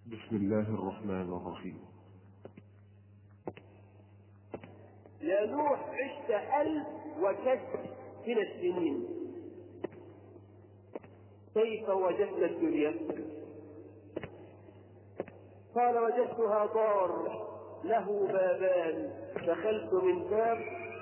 بسم الله الرحمن الرحيم يا نوح عشت ألف وكسر من السنين كيف وجدت الدنيا قال وجدتها دار له بابان دخلت من باب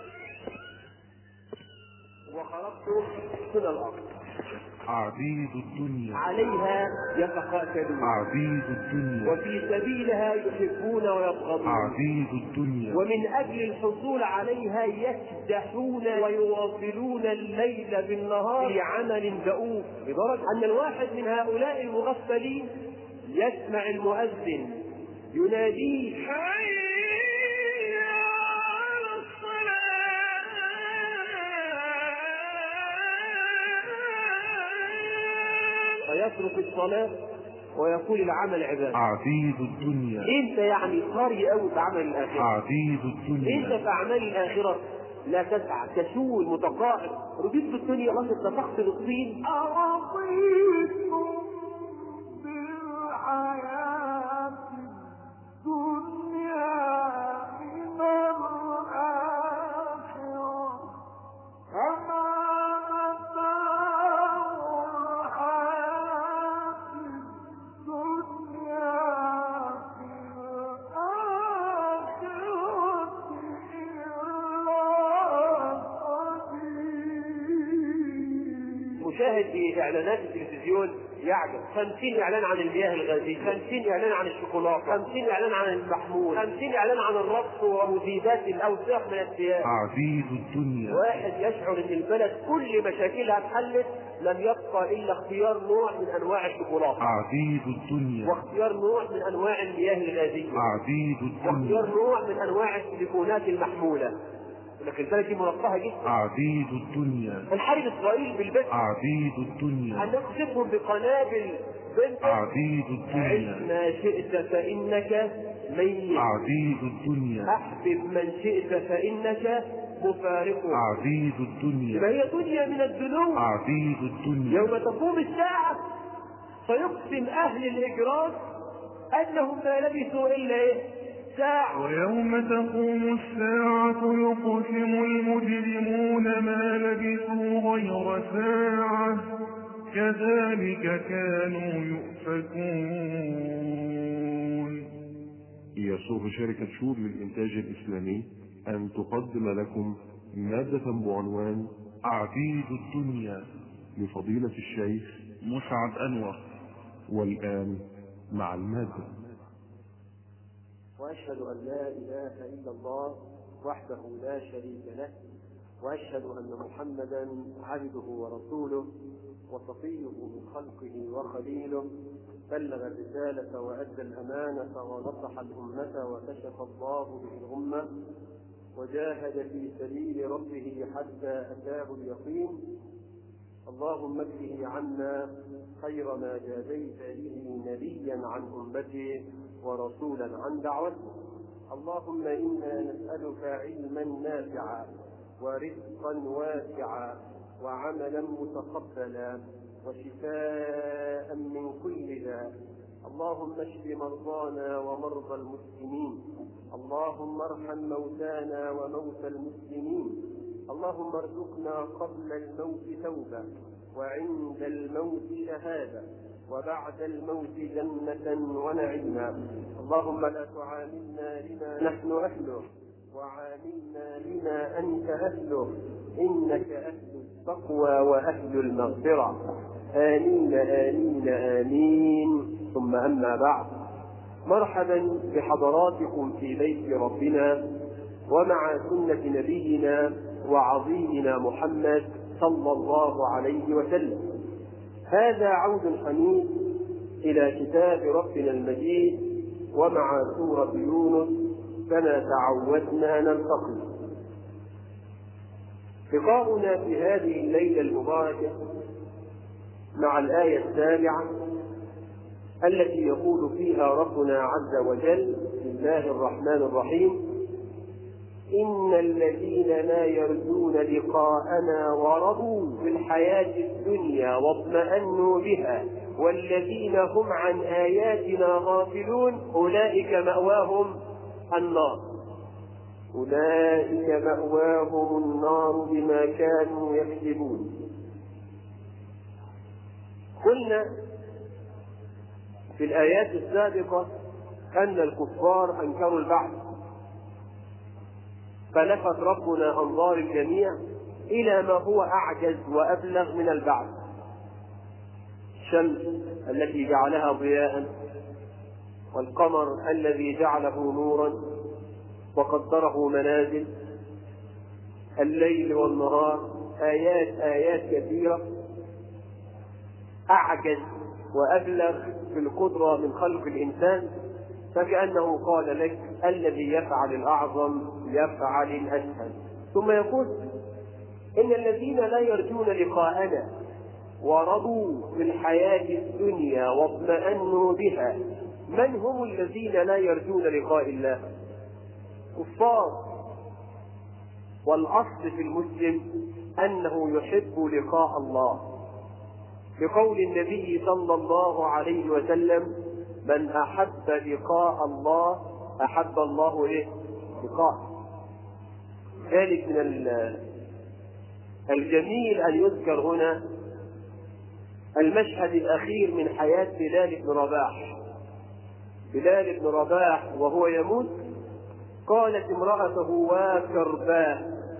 وخرجت من الأرض عبيد الدنيا عليها يتقاتلون عبيد الدنيا وفي سبيلها يحبون ويبغضون عبيد الدنيا ومن أجل الحصول عليها يكدحون ويواصلون الليل بالنهار في عمل دؤوب لدرجة أن الواحد من هؤلاء المغفلين يسمع المؤذن يناديه حي على الصلاة فيترك الصلاة ويقول العمل عبادة عبيد الدنيا انت يعني قاري قوي في عمل الاخره عبيد انت الدنيا في اعمال الاخره لا تسعى كسول متقاعد رضيت بالدنيا خلاص انت تقتل الطين أرضيتم بالحياة الدنيا من الآخرة فما متاع الحياة الدنيا في الآخرة إلا قليل مشاهد في اعلانات التلفزيون يعجب 50 اعلان عن المياه الغازيه 50 اعلان عن الشوكولاته 50 اعلان عن المحمول 50 اعلان عن الرقص ومذيبات الاوساخ من الثياب عبيد الدنيا واحد يشعر ان البلد كل مشاكلها اتحلت لم يبقى الا اختيار نوع من انواع الشوكولاته عبيد الدنيا واختيار نوع من انواع المياه الغازيه عبيد واختيار الدنيا نوع من انواع التليفونات المحموله لكن البلد دي مرفهه جدا عبيد الدنيا الحرب اسرائيل بالبس عبيد الدنيا ان نقذفهم بقنابل بنت عبيد عش الدنيا ما شئت فانك ميت عبيد الدنيا احبب من شئت فانك مفارقه عبيد الدنيا يبقى هي دنيا من الذنوب عبيد الدنيا يوم تقوم الساعة فيقسم أهل الإجرام أنهم ما لبثوا إلا إيه؟ ساعة ويوم تقوم الساعة يقسم المجرمون ما لبثوا غير ساعة كذلك كانوا يؤفكون يسر شركة شور للإنتاج الإسلامي أن تقدم لكم مادة بعنوان عبيد الدنيا لفضيلة الشيخ مسعد أنور والآن مع المادة وأشهد أن لا إله إلا الله وحده لا شريك له وأشهد أن محمدا عبده ورسوله وصفيه من خلقه وخليله بلغ الرسالة وأدى الأمانة ونصح الأمة وكشف الله به الغمة وجاهد في سبيل ربه حتى أتاه اليقين اللهم اكفه عنا خير ما جازيت به نبيا عن أمته ورسولا عن دعوته اللهم إنا نسألك علما نافعا ورزقا واسعا وعملا متقبلا وشفاء من كل داء اللهم اشف مرضانا ومرضى المسلمين اللهم ارحم موتانا وموتى المسلمين اللهم ارزقنا قبل الموت توبة وعند الموت شهادة وبعد الموت جنة ونعيما اللهم لا تعاملنا لما نحن أهله وعاملنا لما أنت أهله إنك أهل التقوى وأهل المغفرة آمين آمين آمين ثم أما بعد مرحبا بحضراتكم في بيت ربنا ومع سنة نبينا وعظيمنا محمد صلى الله عليه وسلم هذا عود حميد إلى كتاب ربنا المجيد ومع سورة يونس كما تعودنا نلتقي لقاؤنا في هذه الليلة المباركة مع الآية السابعة التي يقول فيها ربنا عز وجل بسم الله الرحمن الرحيم إن الذين لا يرجون لقاءنا ورضوا بالحياة الدنيا واطمأنوا بها والذين هم عن آياتنا غافلون أولئك مأواهم النار أولئك مأواهم النار بما كانوا يكسبون قلنا في الآيات السابقة أن الكفار أنكروا البعث فلفت ربنا أنظار الجميع إلى ما هو أعجز وأبلغ من البعث الشمس التي جعلها ضياء والقمر الذي جعله نورا وقدره منازل الليل والنهار آيات آيات كثيرة أعجز وأبلغ في القدرة من خلق الإنسان فكأنه قال لك الذي يفعل الأعظم يفعل الأسهل ثم يقول إن الذين لا يرجون لقاءنا ورضوا بالحياة الدنيا واطمأنوا بها من هم الذين لا يرجون لقاء الله كفار والأصل في المسلم أنه يحب لقاء الله بقول النبي صلى الله عليه وسلم من أحب لقاء الله أحب الله إيه؟ لقاء ذلك من الجميل أن يذكر هنا المشهد الأخير من حياة بلال بن رباح بلال بن رباح وهو يموت قالت امرأته وكرباه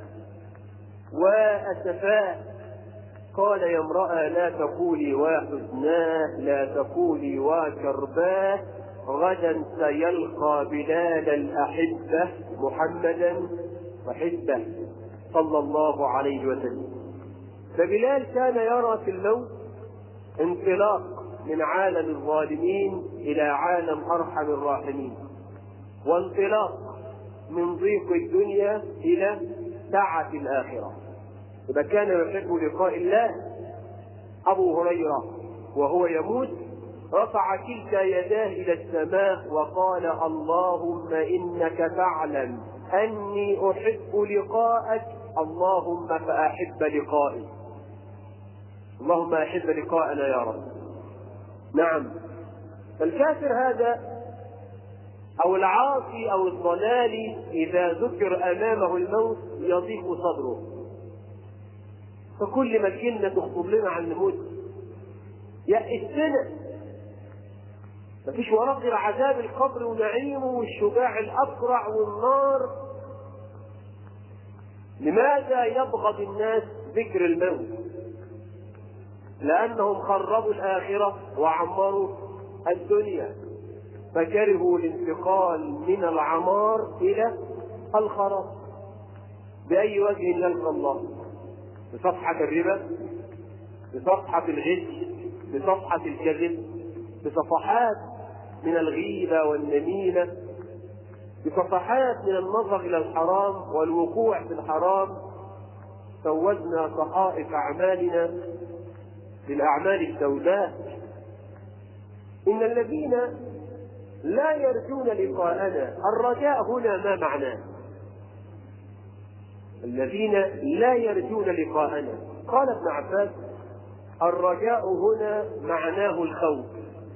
وأسفاه قال يا امرأة لا تقولي وحزناه لا تقولي وكرباه غدا سيلقى بلال الأحبة محمدا وحزبه صلى الله عليه وسلم فبلال كان يرى في الموت انطلاق من عالم الظالمين إلى عالم أرحم الراحمين وانطلاق من ضيق الدنيا إلى سعة الآخرة إذا كان يحب لقاء الله أبو هريرة وهو يموت رفع كلتا يداه إلى السماء وقال اللهم إنك تعلم أني أحب لقاءك اللهم فأحب لقائي اللهم أحب لقاءنا يا رب نعم فالكافر هذا أو العاصي أو الضلال إذا ذكر أمامه الموت يضيق صدره فكل ما الجنة تخطب لنا عن الموت يأسنا مفيش وراه غير عذاب القبر ونعيمه والشجاع الأقرع والنار لماذا يبغض الناس ذكر الموت لأنهم خربوا الآخرة وعمروا الدنيا فكرهوا الانتقال من العمار إلى الخراب بأي وجه نلقى الله بصفحة الربا بصفحة الغش بصفحة الكذب بصفحات من الغيبة والنميمة بصفحات من النظر إلى الحرام والوقوع في الحرام سودنا صحائف أعمالنا بالأعمال السوداء إن الذين لا يرجون لقاءنا الرجاء هنا ما معناه الذين لا يرجون لقاءنا قال ابن عباس الرجاء هنا معناه الخوف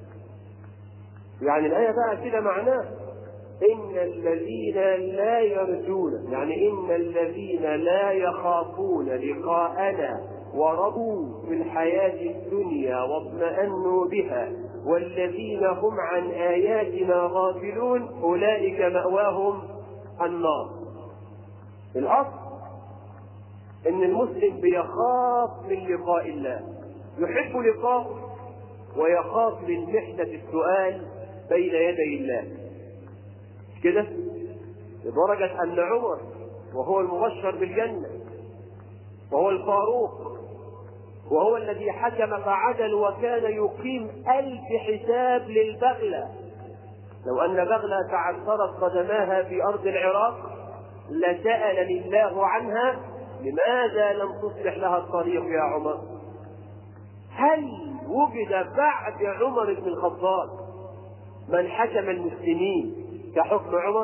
يعني الآية بقى كده معناه إن الذين لا يرجون يعني إن الذين لا يخافون لقاءنا ورضوا بالحياة الدنيا واطمأنوا بها والذين هم عن آياتنا غافلون أولئك مأواهم النار الأصل إن المسلم بيخاف من لقاء الله يحب لقاءه ويخاف من محنة السؤال بين يدي الله مش كده؟ لدرجة أن عمر وهو المبشر بالجنة وهو الفاروق وهو الذي حكم فعدل وكان يقيم ألف حساب للبغلة لو أن بغلة تعثرت قدماها في أرض العراق لسألني الله عنها لماذا لم تصلح لها الطريق يا عمر هل وجد بعد عمر بن الخطاب من حكم المسلمين كحكم عمر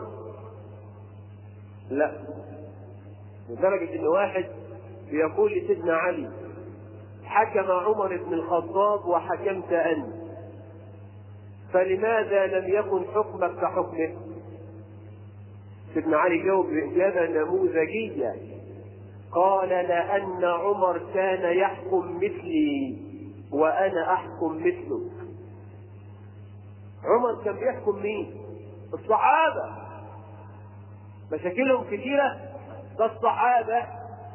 لا لدرجة ان واحد بيقول لسيدنا علي حكم عمر بن الخطاب وحكمت أنت فلماذا لم يكن حكمك كحكمه سيدنا علي جاوب بإجابة نموذجية قال لأن عمر كان يحكم مثلي وأنا أحكم مثله عمر كان بيحكم مين الصحابة مشاكلهم كثيرة ده الصحابة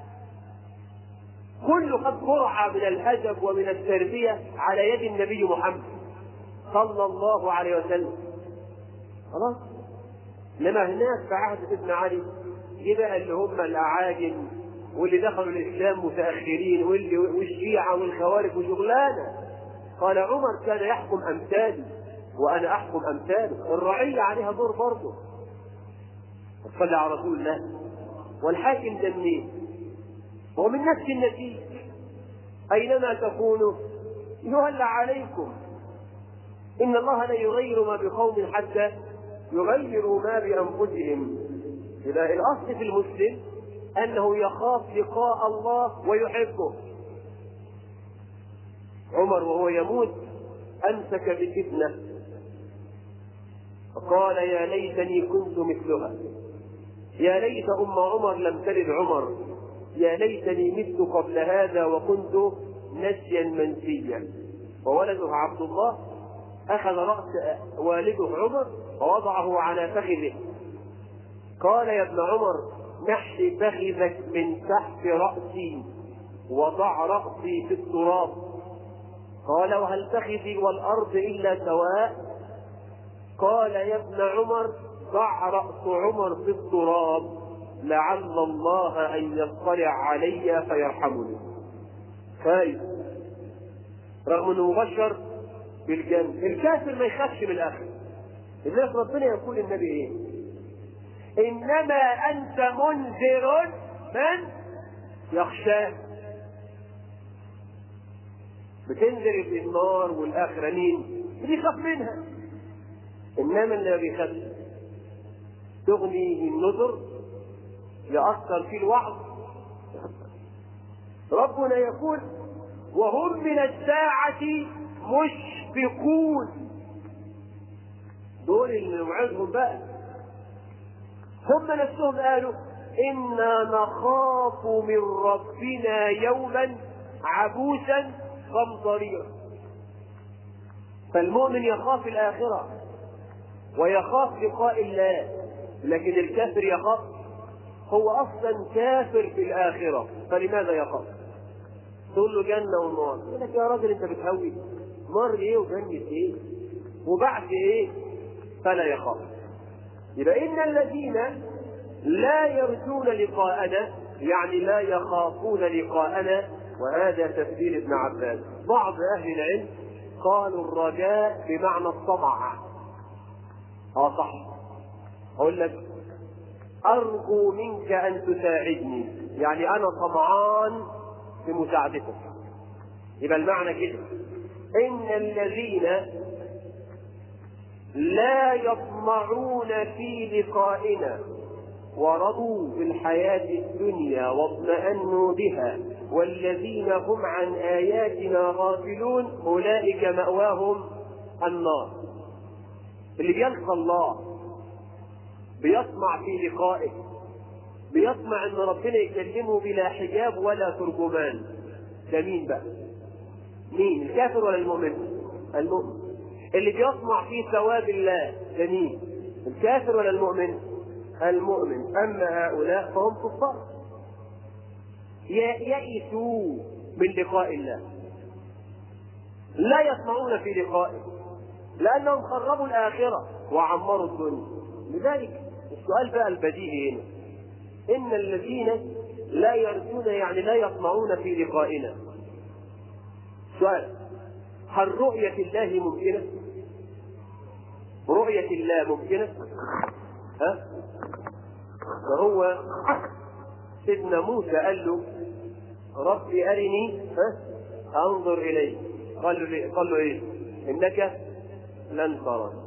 كل قد جرعة من الهجب ومن التربية على يد النبي محمد صلى الله عليه وسلم خلاص انما هناك في عهد ابن علي جه بقى اللي هم الاعاجم واللي دخلوا الاسلام متاخرين واللي والشيعه والخوارج وشغلانه قال عمر كان يحكم امثالي وانا احكم امثاله الرعيه عليها دور برضه صلى على رسول الله والحاكم ده منين؟ هو من نفس النتيجه اينما تكونوا يولى عليكم ان الله لا يغير ما بقوم حتى يغيروا ما بانفسهم اذا الاصل في المسلم انه يخاف لقاء الله ويحبه عمر وهو يموت امسك بفتنه فقال يا ليتني كنت مثلها يا ليت ام عمر لم تلد عمر يا ليتني مت قبل هذا وكنت نسيا منسيا وولده عبد الله اخذ راس والده عمر ووضعه على فخذه قال يا ابن عمر نحي فخذك من تحت راسي وضع راسي في التراب قال وهل فخذي والارض الا سواء قال يا ابن عمر ضع راس عمر في التراب لعل الله ان يطلع علي فيرحمني خايف رغم انه مبشر بالجنة الكافر ما يخافش من الاخر لذلك ربنا يقول للنبي ايه انما انت منذر من يخشاه بتنذر في النار والاخره مين بيخاف منها انما اللي ما بيخافش تغني النذر يأثر في الوعظ ربنا يقول وهم من الساعة مشفقون دول اللي نوعدهم بقى هم نفسهم قالوا إنا نخاف من ربنا يوما عبوسا قمطريرا فالمؤمن يخاف الآخرة ويخاف لقاء الله لكن الكافر يخاف هو اصلا كافر في الاخره فلماذا يخاف؟ تقول له جنه ونار يقول لك يا راجل انت بتهوي نار ايه وجنه ايه؟ وبعد ايه؟ فلا يخاف يبقى ان الذين لا يرجون لقاءنا يعني لا يخافون لقاءنا وهذا تفسير ابن عباس بعض اهل العلم قالوا الرجاء بمعنى الطمع اه صح اقول لك أرجو منك أن تساعدني يعني أنا طمعان في مساعدتك يبقى المعنى كده إن الذين لا يطمعون في لقائنا ورضوا بالحياة الدنيا واطمأنوا بها والذين هم عن آياتنا غافلون أولئك مأواهم النار اللي بيلقى الله بيطمع في لقائه بيطمع ان ربنا يكلمه بلا حجاب ولا ترجمان ده مين بقى مين الكافر ولا المؤمن المؤمن اللي بيطمع في ثواب الله ده مين الكافر ولا المؤمن المؤمن اما هؤلاء فهم كفار يئسوا من لقاء الله لا يطمعون في لقائه لانهم خربوا الاخره وعمروا الدنيا لذلك السؤال بقى البديهي هنا ان الذين لا يرجون يعني لا يطمعون في لقائنا سؤال هل رؤية الله ممكنة؟ رؤية الله ممكنة؟ ها؟ فهو سيدنا موسى قال له ربي أرني ها؟ أنظر إليك قال له قال له إيه؟ إنك لن تراني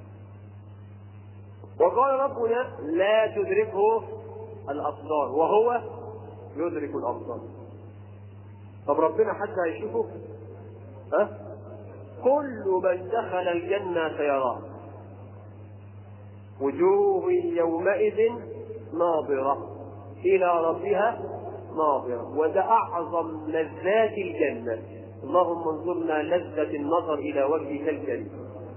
وقال ربنا لا تدركه الابصار وهو يدرك الابصار طب ربنا حتى هيشوفه ها كل من دخل الجنة سيراه وجوه يومئذ ناظرة إلى ربها ناظرة وده أعظم لذات الجنة اللهم انظرنا لذة النظر إلى وجهك الكريم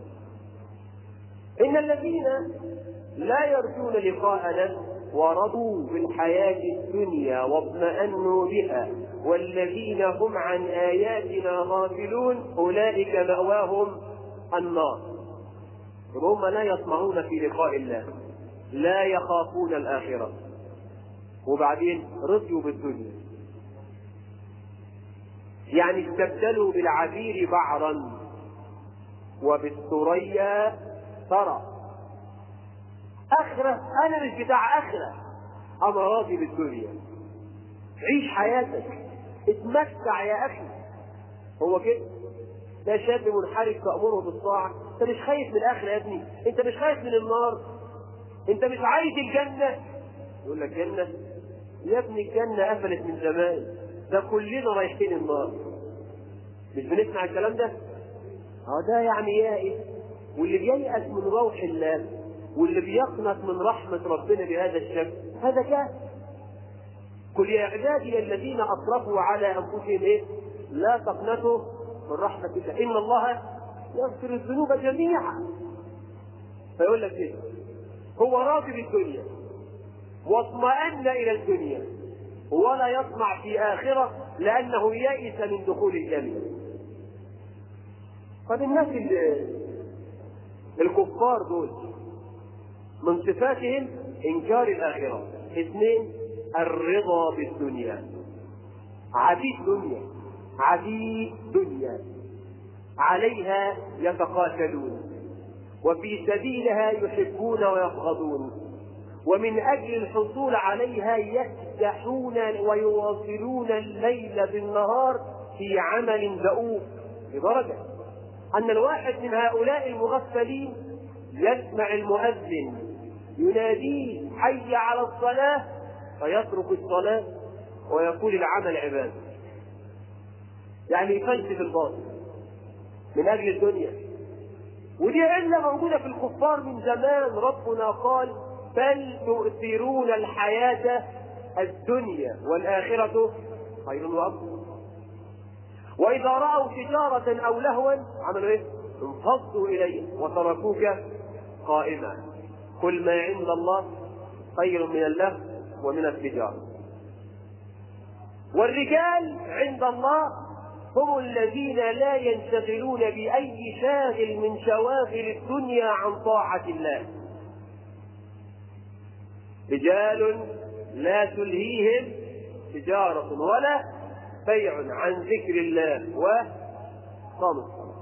إن الذين لا يرجون لقاءنا ورضوا بالحياة الدنيا واطمأنوا بها والذين هم عن آياتنا غافلون أولئك مأواهم النار هم لا يطمعون في لقاء الله لا يخافون الآخرة وبعدين رضيوا بالدنيا يعني استبدلوا بالعبير بعرا وبالثريا ثرى آخرة أنا مش بتاع آخرة أنا راضي بالدنيا عيش حياتك اتمتع يا أخي هو كده ده شاب منحرف تأمره بالطاعة أنت مش خايف من الآخرة يا ابني أنت مش خايف من النار أنت مش عايز الجنة يقول لك جنة يا ابني الجنة قفلت من زمان ده كلنا رايحين النار مش بنسمع الكلام ده؟ اه ده يعني يائس واللي بييأس من روح الله واللي بيقنط من رحمة ربنا بهذا الشكل هذا كافر قل يا عبادي الذين أسرفوا على أنفسهم إيه؟ لا تقنطوا من رحمة الله إن الله يغفر الذنوب جميعا فيقول لك إيه؟ هو راضي بالدنيا واطمأن إلى الدنيا ولا يطمع في آخرة لأنه يئس من دخول الجنة طب الناس اللي الكفار دول من صفاتهم إنكار الآخرة اثنين الرضا بالدنيا عبيد دنيا عبيد دنيا عليها يتقاتلون وفي سبيلها يحبون ويبغضون ومن أجل الحصول عليها يكدحون ويواصلون الليل بالنهار في عمل دؤوب لدرجة أن الواحد من هؤلاء المغفلين يسمع المؤذن يناديه حي على الصلاة فيترك الصلاة ويقول العمل عبادة يعني يفلسف الباطل من أجل الدنيا ودي علة موجودة في الكفار من زمان ربنا قال بل تؤثرون الحياة الدنيا والآخرة خير وأفضل وإذا رأوا تجارة أو لهوا عملوا إيه؟ انفضوا إليه وتركوك قائما كل ما عند الله خير من اللهو ومن التجارة والرجال عند الله هم الذين لا ينشغلون بأي شاغل من شواغل الدنيا عن طاعة الله رجال لا تلهيهم تجارة ولا بيع عن ذكر الله وقام الصلاة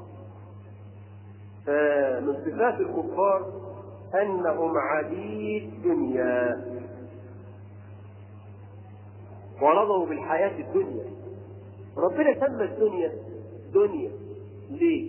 فمن صفات الكفار أنهم عبيد دنيا ورضوا بالحياة الدنيا ربنا سمى الدنيا دنيا ليه؟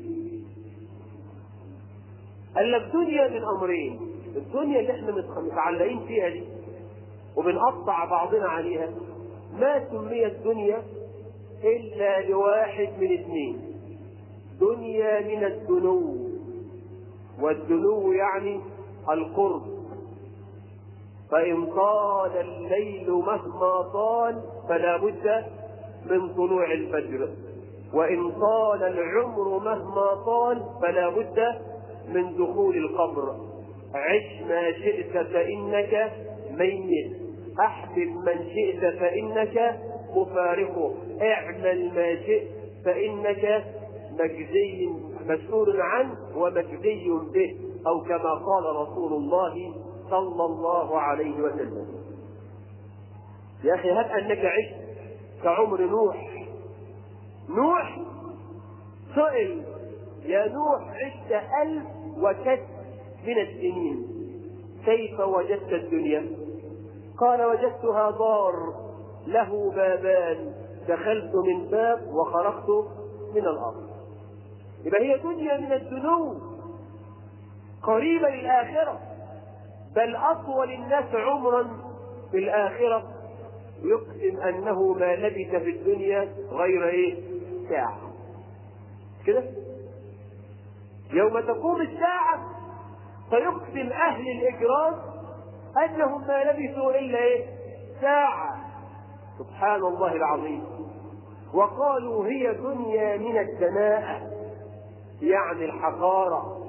قال لك دنيا من أمرين الدنيا اللي احنا متعلقين فيها دي وبنقطع بعضنا عليها ما سميت دنيا إلا لواحد من اثنين دنيا من الدنو والدنو يعني القرب فإن طال الليل مهما طال فلا بد من طلوع الفجر وإن طال العمر مهما طال فلا بد من دخول القبر عش ما شئت فإنك ميت أحبب من شئت فإنك مفارقه اعمل ما شئت فإنك مجزي مسؤول عنه ومجزي به أو كما قال رسول الله صلى الله عليه وسلم يا أخي هب أنك عشت كعمر نوح نوح سئل يا نوح عشت ألف وكسر من السنين كيف وجدت الدنيا قال وجدتها دار له بابان دخلت من باب وخرجت من الأرض يبقى هي دنيا من الدنو قريبة للآخرة بل أطول الناس عمرا في الآخرة يقسم انه ما لبث في الدنيا غير ايه ساعه كده يوم تقوم الساعه فيقسم اهل الاجرام انهم ما لبثوا الا ايه ساعه سبحان الله العظيم وقالوا هي دنيا من الدناءة يعني الحقارة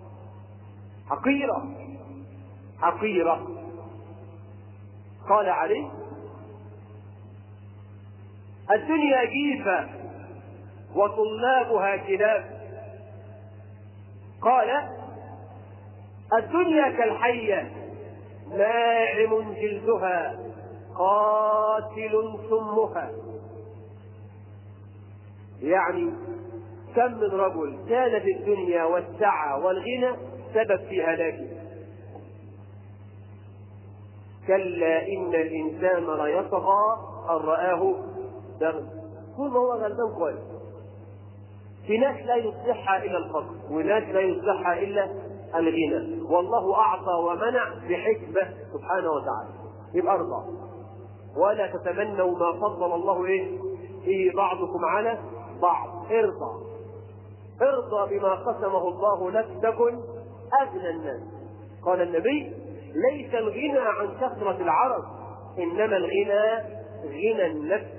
حقيرة حقيرة قال عليه الدنيا جيفة وطلابها كلاب قال الدنيا كالحية ناعم جلدها قاتل سمها يعني كم من رجل كان في الدنيا والسعة والغنى سبب في هلاكه كلا إن الإنسان ليطغى أن رآه دغل طول ما هو غلبان كويس في ناس لا يصلحها إلا الفقر وناس لا يصلحها إلا الغنى والله أعطى ومنع بحكمة سبحانه وتعالى يبقى ارضى ولا تتمنوا ما فضل الله ايه به بعضكم على بعض ارضى ارضى بما قسمه الله لك تكن اغنى الناس قال النبي ليس الغنى عن كثرة العرب انما الغنى غنى النفس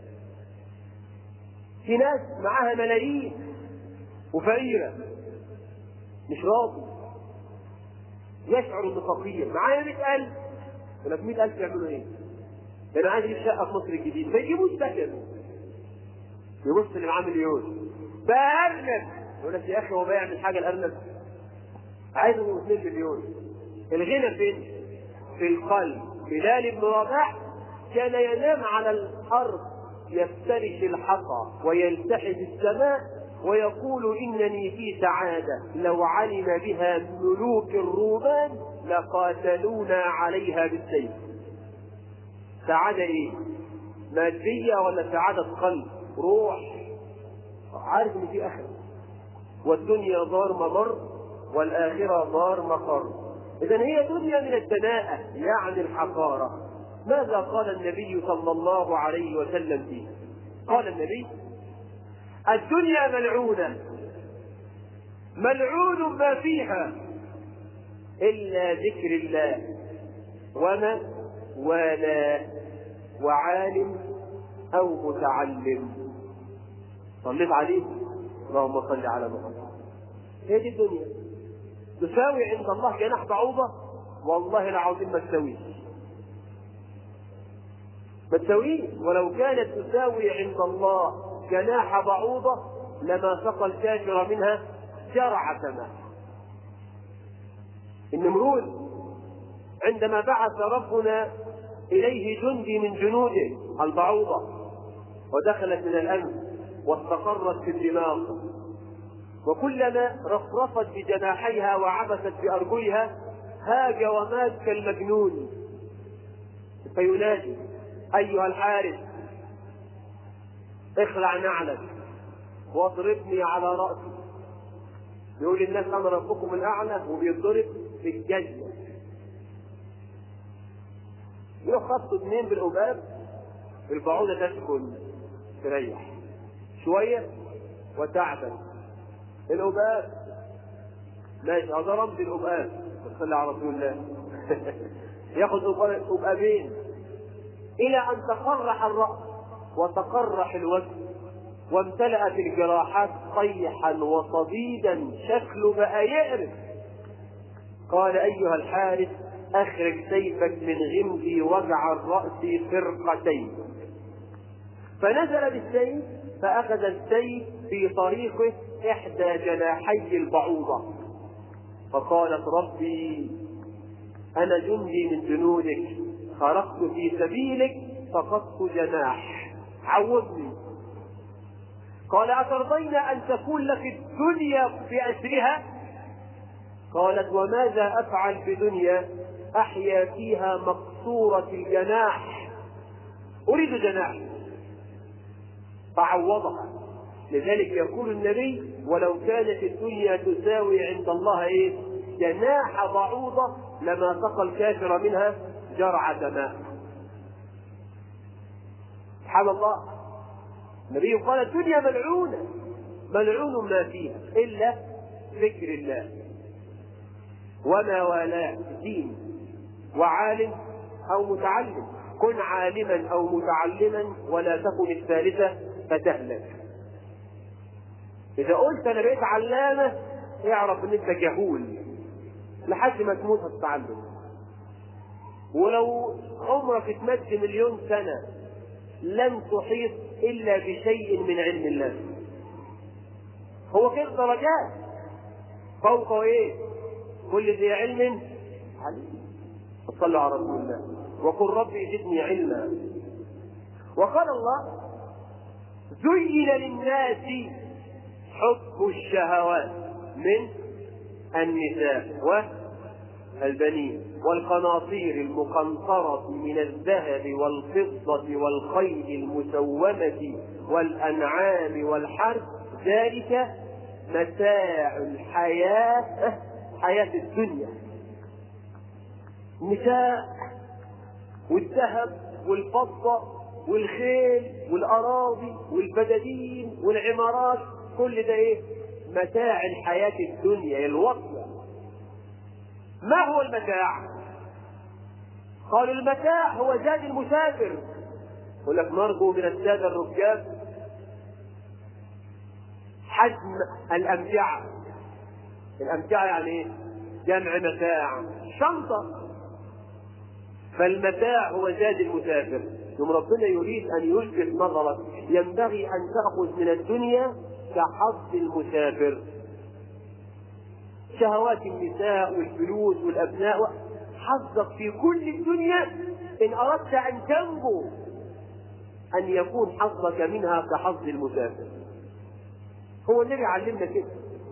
في ناس معاها ملايين وفقيرة مش راضي يشعر انه فقير معايا 100000 يقول لك 100000 يعملوا ايه؟ ده انا عايز اجيب شقه في مصر الجديد ما يجيبوش سكن يبص اللي معاه مليون بقى ارنب يقول لك يا اخي هو بيعمل حاجه الارنب عايز ابو 2 مليون الغنى فين؟ في القلب بلال بن رباح كان ينام على الارض يفترش الحصى ويلتحف السماء ويقول انني في سعاده لو علم بها ملوك الرومان لقاتلونا عليها بالسيف سعادة ايه؟ مادية ولا سعادة قلب؟ روح عارف ان في اخرة والدنيا دار ممر والآخرة دار مقر إذا هي دنيا من الدناءة يعني الحقارة ماذا قال النبي صلى الله عليه وسلم فيه؟ قال النبي الدنيا ملعونة ملعون ما فيها إلا ذكر الله وما ولا وعالم أو متعلم صليت عليه اللهم صل على محمد هي دي الدنيا تساوي عند الله جناح بعوضة والله العظيم ما تساويش ما تساويش ولو كانت تساوي عند الله جناح بعوضة لما سقى الكافر منها جرعة ماء النمرود عندما بعث ربنا إليه جندي من جنوده البعوضة ودخلت من الأنف واستقرت في الدماغ وكلما رفرفت بجناحيها وعبثت بأرجلها هاج ومات كالمجنون فينادي أيها الحارس اخلع نعلك واضربني على رأسي يقول الناس أنا ربكم الأعلى وبيضرب بالجزمة يروح خط اثنين بالقباب البعوضة تسكن تريح شوية وتعبد القباب ماشي هذا رمز القباب صلى على رسول الله ياخذ قبابين إلى أن تقرح الرأس وتقرح الوجه وامتلأت الجراحات قيحا وصديدا شكله بقى يقرف قال أيها الحارس أخرج سيفك من غمد وجع الرأس فرقتين فنزل بالسيف فأخذ السيف في طريقه إحدى جناحي البعوضة فقالت ربي أنا جندي من جنودك خرجت في سبيلك فقدت جناح عوضني قال أترضين أن تكون لك الدنيا بأسرها قالت وماذا أفعل بدنيا أحيا فيها مقصورة الجناح أريد جناح فعوضها لذلك يقول النبي ولو كانت الدنيا تساوي عند الله ايه جناح بعوضة لما سقى الكافر منها جرعة ماء سبحان الله النبي قال الدنيا ملعونة ملعون ما فيها إلا ذكر الله وما والاه دين وعالم أو متعلم كن عالما أو متعلما ولا تكن الثالثة فتهلك إذا قلت أنا بقيت علامة اعرف إن أنت جهول لحد ما تموت هتتعلم ولو عمرك اتمد مليون سنة لن تحيط إلا بشيء من علم الله هو كده درجات فوق ايه كل ذي علم عليم صلوا على رسول الله وقل ربي زدني علما وقال الله زين للناس حب الشهوات من النساء والبنين والقناطير المقنطرة من الذهب والفضة والخيل المسومة والأنعام والحرث ذلك متاع الحياة حياة الدنيا النساء والذهب والفضة والخيل والأراضي والبدادين والعمارات كل ده إيه؟ متاع الحياة الدنيا الوصلة ما هو المتاع؟ قالوا المتاع هو زاد المسافر يقول لك نرجو من السادة الركاب حجم الأمتعة الأمتعة يعني إيه؟ جمع متاع شنطة فالمتاع هو زاد المسافر ثم ربنا يريد أن يلفت نظرك ينبغي أن تأخذ من الدنيا كحظ المسافر شهوات النساء والفلوس والأبناء حظك في كل الدنيا إن أردت أن تنجو أن يكون حظك منها كحظ المسافر هو النبي علمنا كده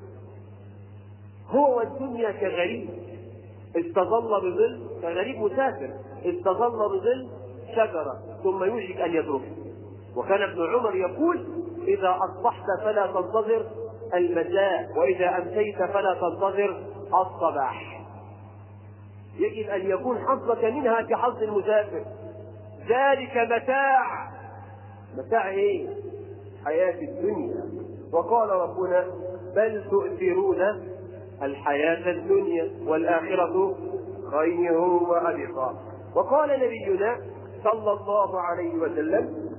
هو الدنيا كغريب استظل بظل كغريب مسافر استظل بظل شجرة ثم يوشك أن يتركه وكان ابن عمر يقول إذا أصبحت فلا تنتظر المساء وإذا أمسيت فلا تنتظر الصباح يجب أن يكون حظك منها كحظ المسافر ذلك متاع متاع إيه؟ حياة الدنيا وقال ربنا بل تؤثرون الحياة الدنيا والآخرة خير وأبقى وقال نبينا صلى الله عليه وسلم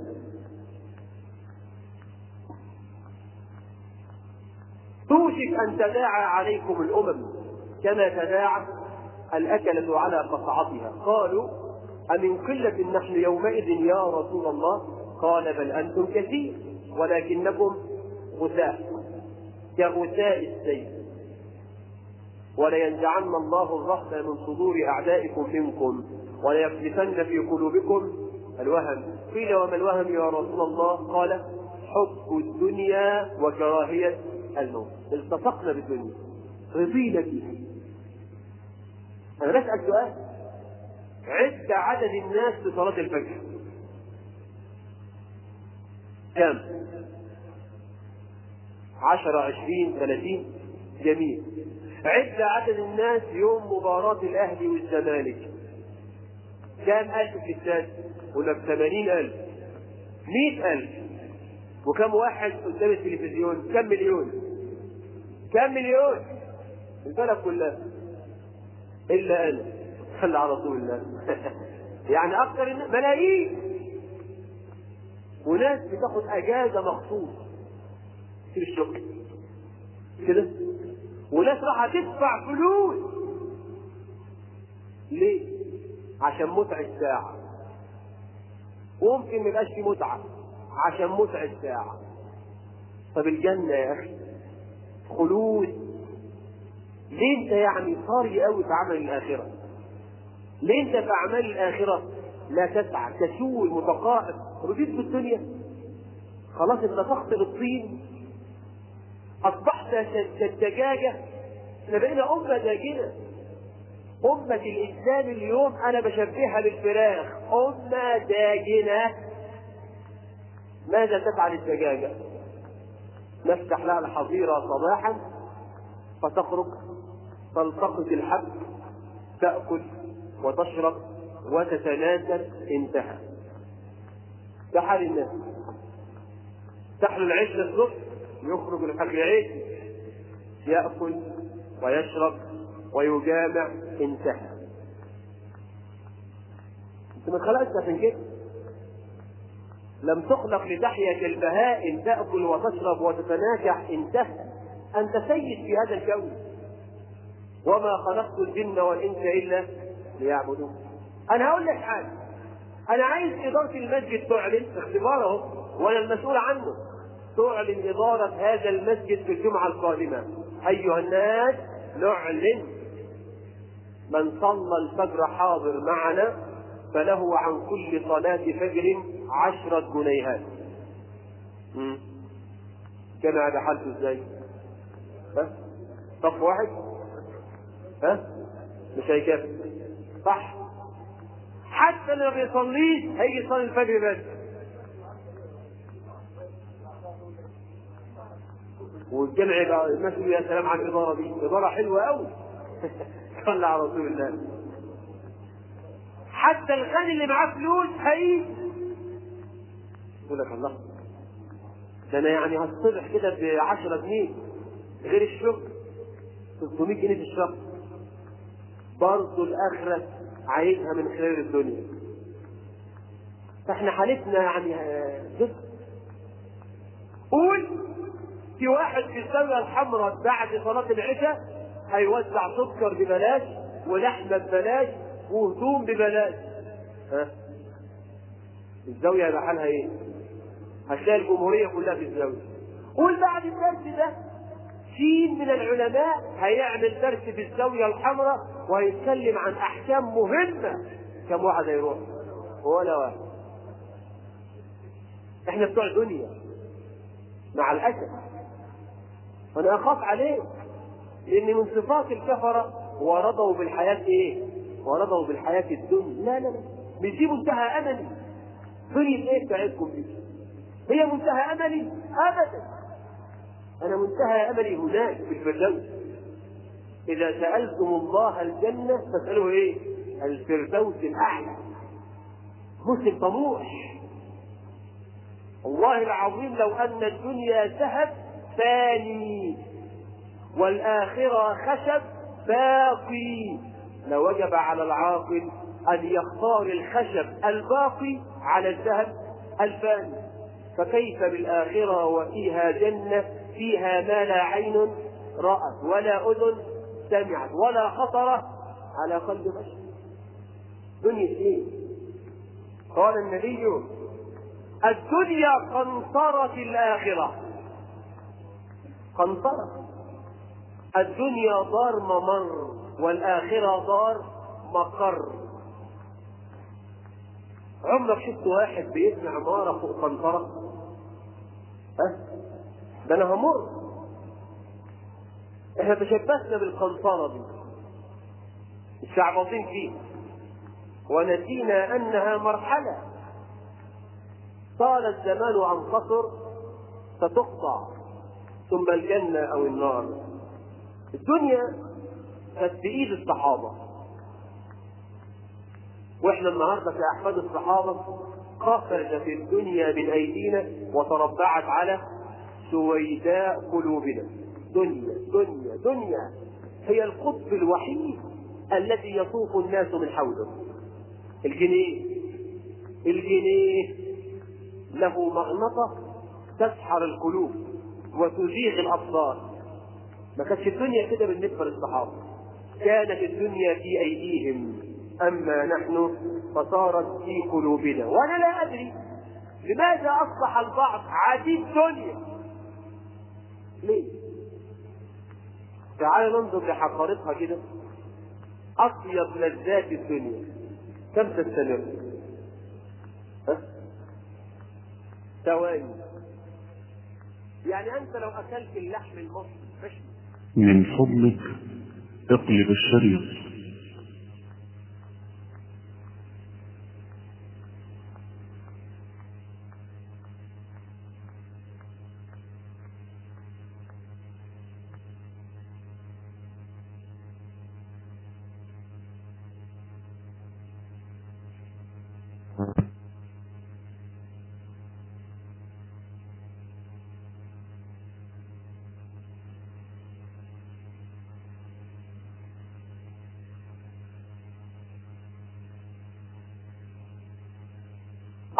توشك أن تداعى عليكم الأمم كما تداعى الأكلة على قصعتها قالوا أمن قلة نحن يومئذ يا رسول الله قال بل أنتم كثير ولكنكم غثاء كغثاء السيل ولينزعن الله الرحمة من صدور أعدائكم منكم وليقذفن في قلوبكم الوهم قيل وما الوهم يا رسول الله قال حب الدنيا وكراهية الموت التصقنا بالدنيا رضينا بها أنا بسأل سؤال عد عدد الناس في صلاة الفجر كم؟ عشرة عشرين ثلاثين جميل عد عدد الناس يوم مباراة الأهلي والزمالك كام ألف في الاستاد؟ يقول لك ثمانين ألف مئة ألف وكم واحد قدام التلفزيون؟ كم مليون؟ كم مليون؟ البلد كلها إلا أنا صلى على رسول الله يعني أكثر الناس ملايين وناس بتاخد أجازة مخصوص في الشغل كده وناس راح تدفع فلوس ليه؟ عشان متع الساعة وممكن ما يبقاش في متعة عشان متع الساعة طب الجنة يا أخي خلود ليه انت يعني طاري قوي في عمل الآخرة؟ ليه انت في أعمال الآخرة لا تسعى تسوي متقاعد رضيت بالدنيا خلاص اتفقت بالطين أصبحت كالدجاجة احنا بقينا أمة داجنة أمة الإسلام اليوم أنا بشبهها بالفراخ أمة داجنة ماذا تفعل الدجاجة؟ نفتح لها الحظيرة صباحا فتخرج تلتقط الحب تأكل وتشرب وتتناسل انتهى ده حال الناس تحلو العشة الصبح يخرج لأكل عيش يأكل ويشرب ويجامع انتهى انت ما اتخلقتش عشان كده لم تخلق لتحيا البهائم تأكل وتشرب وتتناكح انتهى أنت سيد في هذا الكون وما خلقت الجن والإنس إلا ليعبدون أنا هقول لك حاجة أنا عايز إدارة المسجد تعلن اختباره وأنا المسؤول عنه تعلن إدارة هذا المسجد في الجمعة القادمة أيها الناس نعلن من صلى الفجر حاضر معنا فله عن كل صلاة فجر عشرة جنيهات مم. كان هذا حالته ازاي؟ ها؟ صف واحد؟ ها؟ مش هيكفي صح حتى اللي ما بيصليش هيجي يصلي الفجر بس والجمع يبقى الناس يقول يا سلام على الاداره دي اداره حلوه قوي صلى على رسول الله حتى الغني اللي معاه فلوس هيجي يقول لك الله ده انا يعني هصطبح كده ب 10 جنيه غير الشغل 300 جنيه في الشهر برضه الاخره عايزها من خلال الدنيا فاحنا حالتنا يعني جزء قول في واحد في الزاويه الحمراء بعد صلاه العشاء هيوزع سكر ببلاش ولحمه ببلاش وهدوم ببلاش ها الزاويه هيبقى حالها ايه؟ هتلاقي الجمهوريه كلها في الزاويه قول بعد الدرس ده سين من العلماء هيعمل درس في الزاويه الحمراء وهيتكلم عن احكام مهمه كم واحد هيروح؟ ولا واحد احنا بتوع دنيا مع الاسف وانا اخاف عليه لان من صفات الكفره ورضوا بالحياه ايه؟ ورضوا بالحياه الدنيا لا لا لا مش دي منتهى املي دنيا ايه بتاعتكم دي؟ هي منتهى املي ابدا انا منتهى املي هناك في الفردوس اذا سالتم الله الجنه فاسالوه ايه؟ الفردوس الاعلى مسلم طموح والله العظيم لو ان الدنيا ذهب ثاني والاخره خشب باقي لوجب على العاقل ان يختار الخشب الباقي على الذهب الفاني فكيف بالاخره وفيها جنه فيها ما لا عين رأت ولا أذن سمعت ولا خطر على قلب بشر دنيا ايه قال النبي الدنيا قنطرة الآخرة قنطرة الدنيا دار ممر والآخرة دار مقر عمرك شفت واحد بيبني عمارة فوق قنطرة؟ ها؟ ده انا همر احنا تشبثنا بالقنطرة دي الشعبطين فيه ونسينا انها مرحلة طال الزمان عن قصر ستقطع ثم الجنة او النار الدنيا كانت بإيد الصحابة واحنا النهارده كأحفاد الصحابة خرجت الدنيا من أيدينا وتربعت على سويداء قلوبنا دنيا دنيا دنيا هي القطب الوحيد الذي يطوف الناس من حوله الجنيه الجنيه له مغنطة تسحر القلوب وتزيغ الأبصار ما كانتش الدنيا كده بالنسبة للصحابة كانت الدنيا في أيديهم أما نحن فصارت في قلوبنا وأنا لا أدري لماذا أصبح البعض عديد دنيا ليه؟ تعال ننظر لحقارتها كده أطيب لذات الدنيا كم تستمر؟ ها؟ ثواني يعني أنت لو أكلت اللحم المصري مشوي من فضلك اقلب الشريط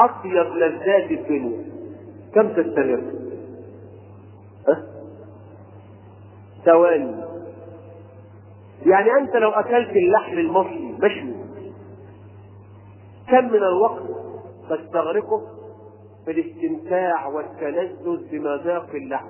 أطيب لذات الدنيا كم تستمر؟ أه؟ ثواني يعني أنت لو أكلت اللحم المصري مشوي كم من الوقت تستغرقه في الاستمتاع والتلذذ بمذاق اللحم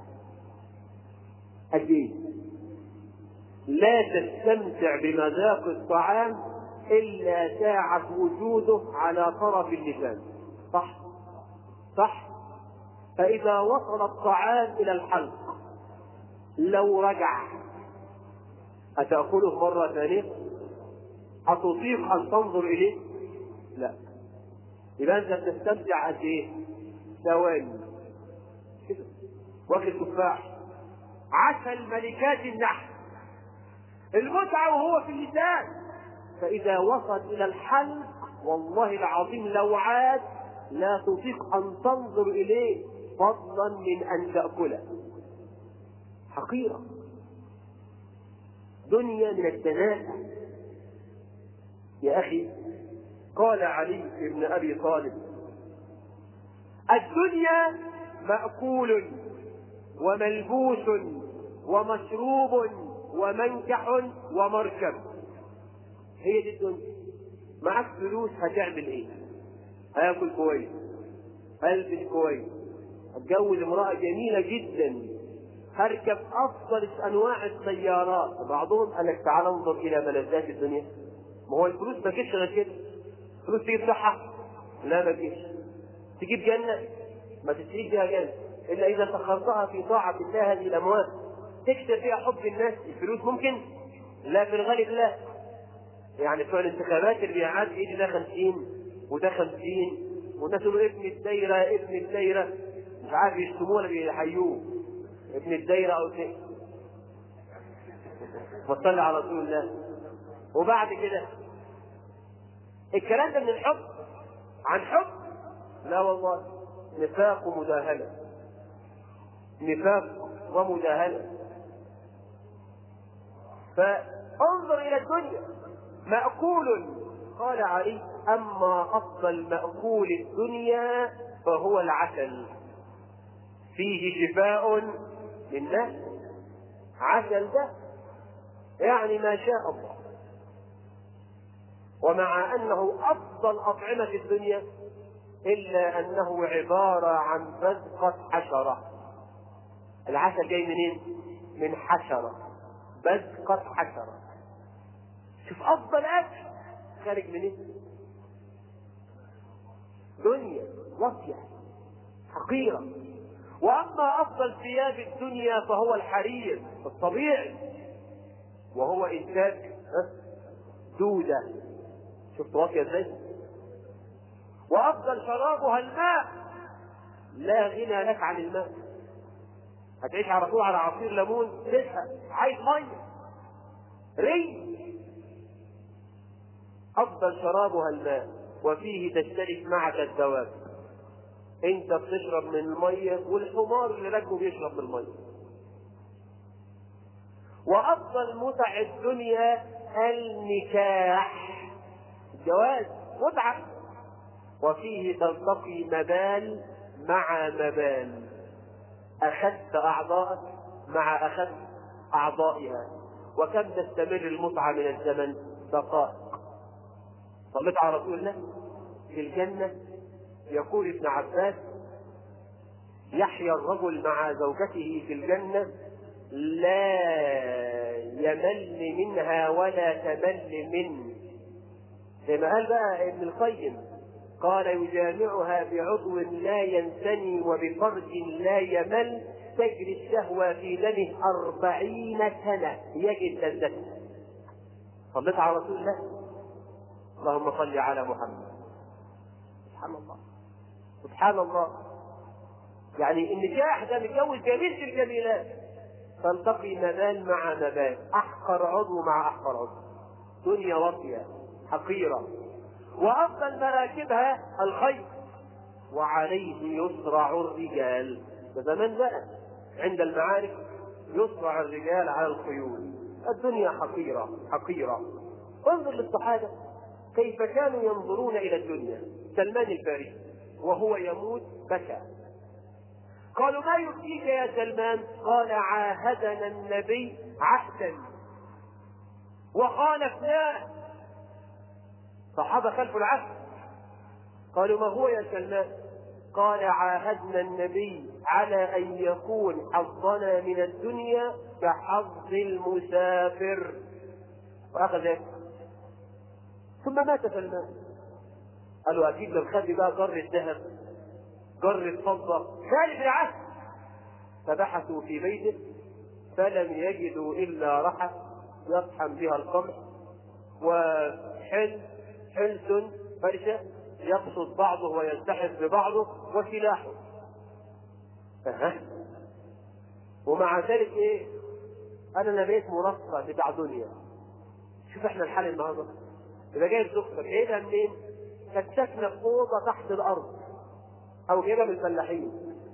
قد ايه لا تستمتع بمذاق الطعام الا ساعة وجوده على طرف اللسان صح صح فاذا وصل الطعام الى الحلق لو رجع أتأكله مرة ثانية؟ أتطيق أن تنظر إليه؟ لا. يبقى أنت بتستمتع قد إيه؟ ثواني. كده. واكل تفاح. عسل ملكات النحل. المتعة وهو في اللسان. فإذا وصل إلى الحلق والله العظيم لو عاد لا تطيق أن تنظر إليه فضلا من أن تأكله. حقيرة. دنيا من الدناءة يا أخي قال علي بن أبي طالب الدنيا مأكول وملبوس ومشروب ومنكح ومركب هي دي الدنيا معك فلوس هتعمل ايه هاكل كويس هلبس كويس هتجوز امرأة جميلة جدا هركب افضل انواع السيارات بعضهم قال لك تعال انظر الى ملذات الدنيا ما هو الفلوس ما تجيش غير كده فلوس تجيب صحه لا ما تجيش تجيب جنه ما تشتريش بها جنه الا اذا سخرتها في طاعه الله هذه الاموال تكسب فيها حب الناس الفلوس ممكن لا في الغالب لا يعني بتوع الانتخابات اللي بيعاد ايدي ده 50 وده 50 والناس يقولوا ابن الدايره ابن الدايره مش عارف يشتموه ولا بيحيوه ابن الدايرة أو شيء وصلي على رسول الله وبعد كده الكلام ده من الحب عن حب لا والله نفاق ومداهنة نفاق ومداهنة فانظر إلى الدنيا مأكول قال علي أما أفضل مأكول الدنيا فهو العسل فيه شفاء للناس عسل ده يعني ما شاء الله ومع انه افضل اطعمه في الدنيا الا انه عباره عن بزقه حشره العسل جاي منين من حشره بزقه حشره شوف افضل اكل خارج منين دنيا واطيه حقيره واما افضل ثياب الدنيا فهو الحرير الطبيعي وهو انتاج دوده شفت واطيه ازاي وافضل شرابها الماء لا غنى لك عن الماء هتعيش على طول على عصير ليمون تزهق عايز ميه ري افضل شرابها الماء وفيه تشترك معك الدواب انت بتشرب من الميه والحمار اللي راكبه بيشرب من الميه وافضل متع الدنيا النكاح الجواز متعه وفيه تلتقي مبال مع مبال اخذت اعضاءك مع اخذت اعضائها وكم تستمر المتعه من الزمن دقائق صليت على رسول الله في الجنه يقول ابن عباس يحيا الرجل مع زوجته في الجنة لا يمل منها ولا تمل منه زي ما قال بقى ابن القيم قال يجامعها بعضو لا ينثني وبفرج لا يمل تجري الشهوة في دمه أربعين سنة يجد لذته صليت على رسول الله اللهم صل على محمد سبحان الله سبحان الله يعني النكاح ده متجوز جميل في الجميلات تلتقي مبال مع مبال احقر عضو مع احقر عضو دنيا واطيه حقيره وافضل مراكبها الخيل وعليه يصرع الرجال ده زمان بقى عند المعارك يصرع الرجال على الخيول الدنيا حقيره حقيره انظر للصحابه كيف كانوا ينظرون إلى الدنيا سلمان الفارسي وهو يموت بكى قالوا ما يبكيك يا سلمان قال عاهدنا النبي عهدا وخالفناه صحابة خلفوا العهد قالوا ما هو يا سلمان قال عاهدنا النبي على أن يكون حظنا من الدنيا كحظ المسافر وأخذ ثم مات سلمان قالوا أكيد لو خد بقى جر الذهب جر الفضة خالف العهد فبحثوا في بيته فلم يجدوا إلا رحى يطحن بها القمح وحل حلس فرشة يقصد بعضه ويلتحف ببعضه وسلاحه أه. ومع ذلك ايه انا نبيت مرفه بتاع دنيا شوف احنا الحال النهارده يبقى جايب زوجتك جايبها منين؟ كانت ساكنه في اوضه تحت الارض او جايبها من الفلاحين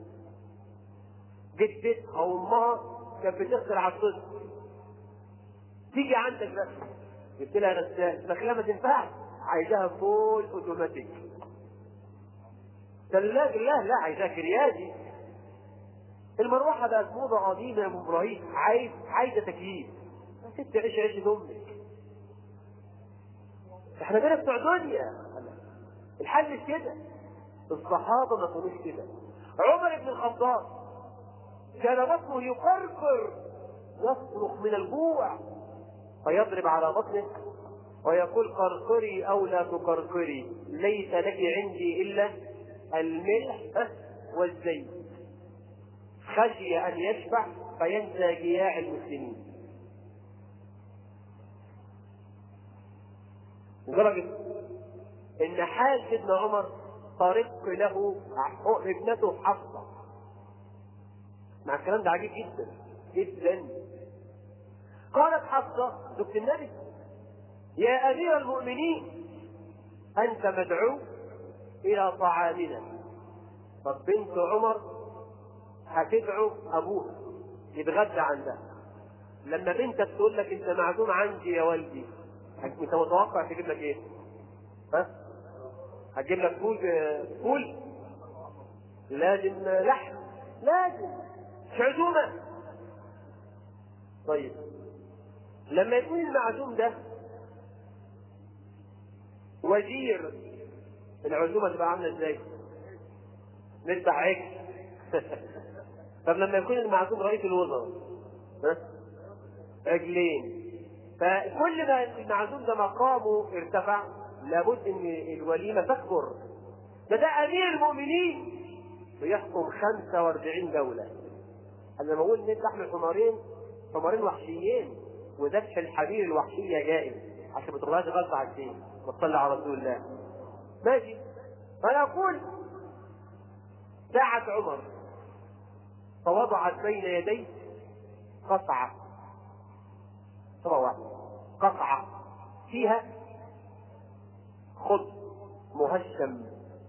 جدتها وامها كانت بتغسل على الصدر تيجي عندك بقى جبت لها غسال لكن ما تنفعش عايزاها فول اوتوماتيك ثلاج لا لا عايزاها كريادي المروحه بقت موضه قديمه يا ابو ابراهيم عايز عايزه تكييف يا ست عيش عيش امك احنا بقينا بتوع دنيا الحل مش كده الصحابه ما كانوش كده عمر بن الخطاب كان بطنه يقرقر يصرخ من الجوع فيضرب على بطنه ويقول قرقري او لا تقرقري ليس لك عندي الا الملح والزيت خشي ان يشبع فينسى جياع المسلمين لدرجة ان حال سيدنا عمر طرق له ابنته حفصة مع الكلام ده عجيب جدا جدا قالت حفصة زوجة النبي يا أمير المؤمنين أنت مدعو إلى طعامنا طب بنت عمر هتدعو أبوها يتغدى عندها لما بنتك تقول لك أنت معزوم عندي يا والدي أنت متوقع تجيب لك إيه؟ ها؟ هتجيب لك فول فول لازم لحم لازم مش عزومة طيب لما يكون المعزوم ده وزير العزومه تبقى عامله ازاي؟ نذبح عجل طب لما يكون المعزوم رئيس الوزراء ها؟ عجلين فكل ما المعزوم ده مقامه ارتفع لابد ان الوليمه تكبر ده ده امير المؤمنين ويحكم 45 دوله انا لما اقول نذبح من حمارين حمارين وحشيين وذبح الحمير الوحشيه جائز عشان ما تغلاش غلط على الدين وتصلي على رسول الله ماشي فانا اقول ساعة عمر فوضعت بين يديه قطعة طبعا قطعة فيها خبز مهشم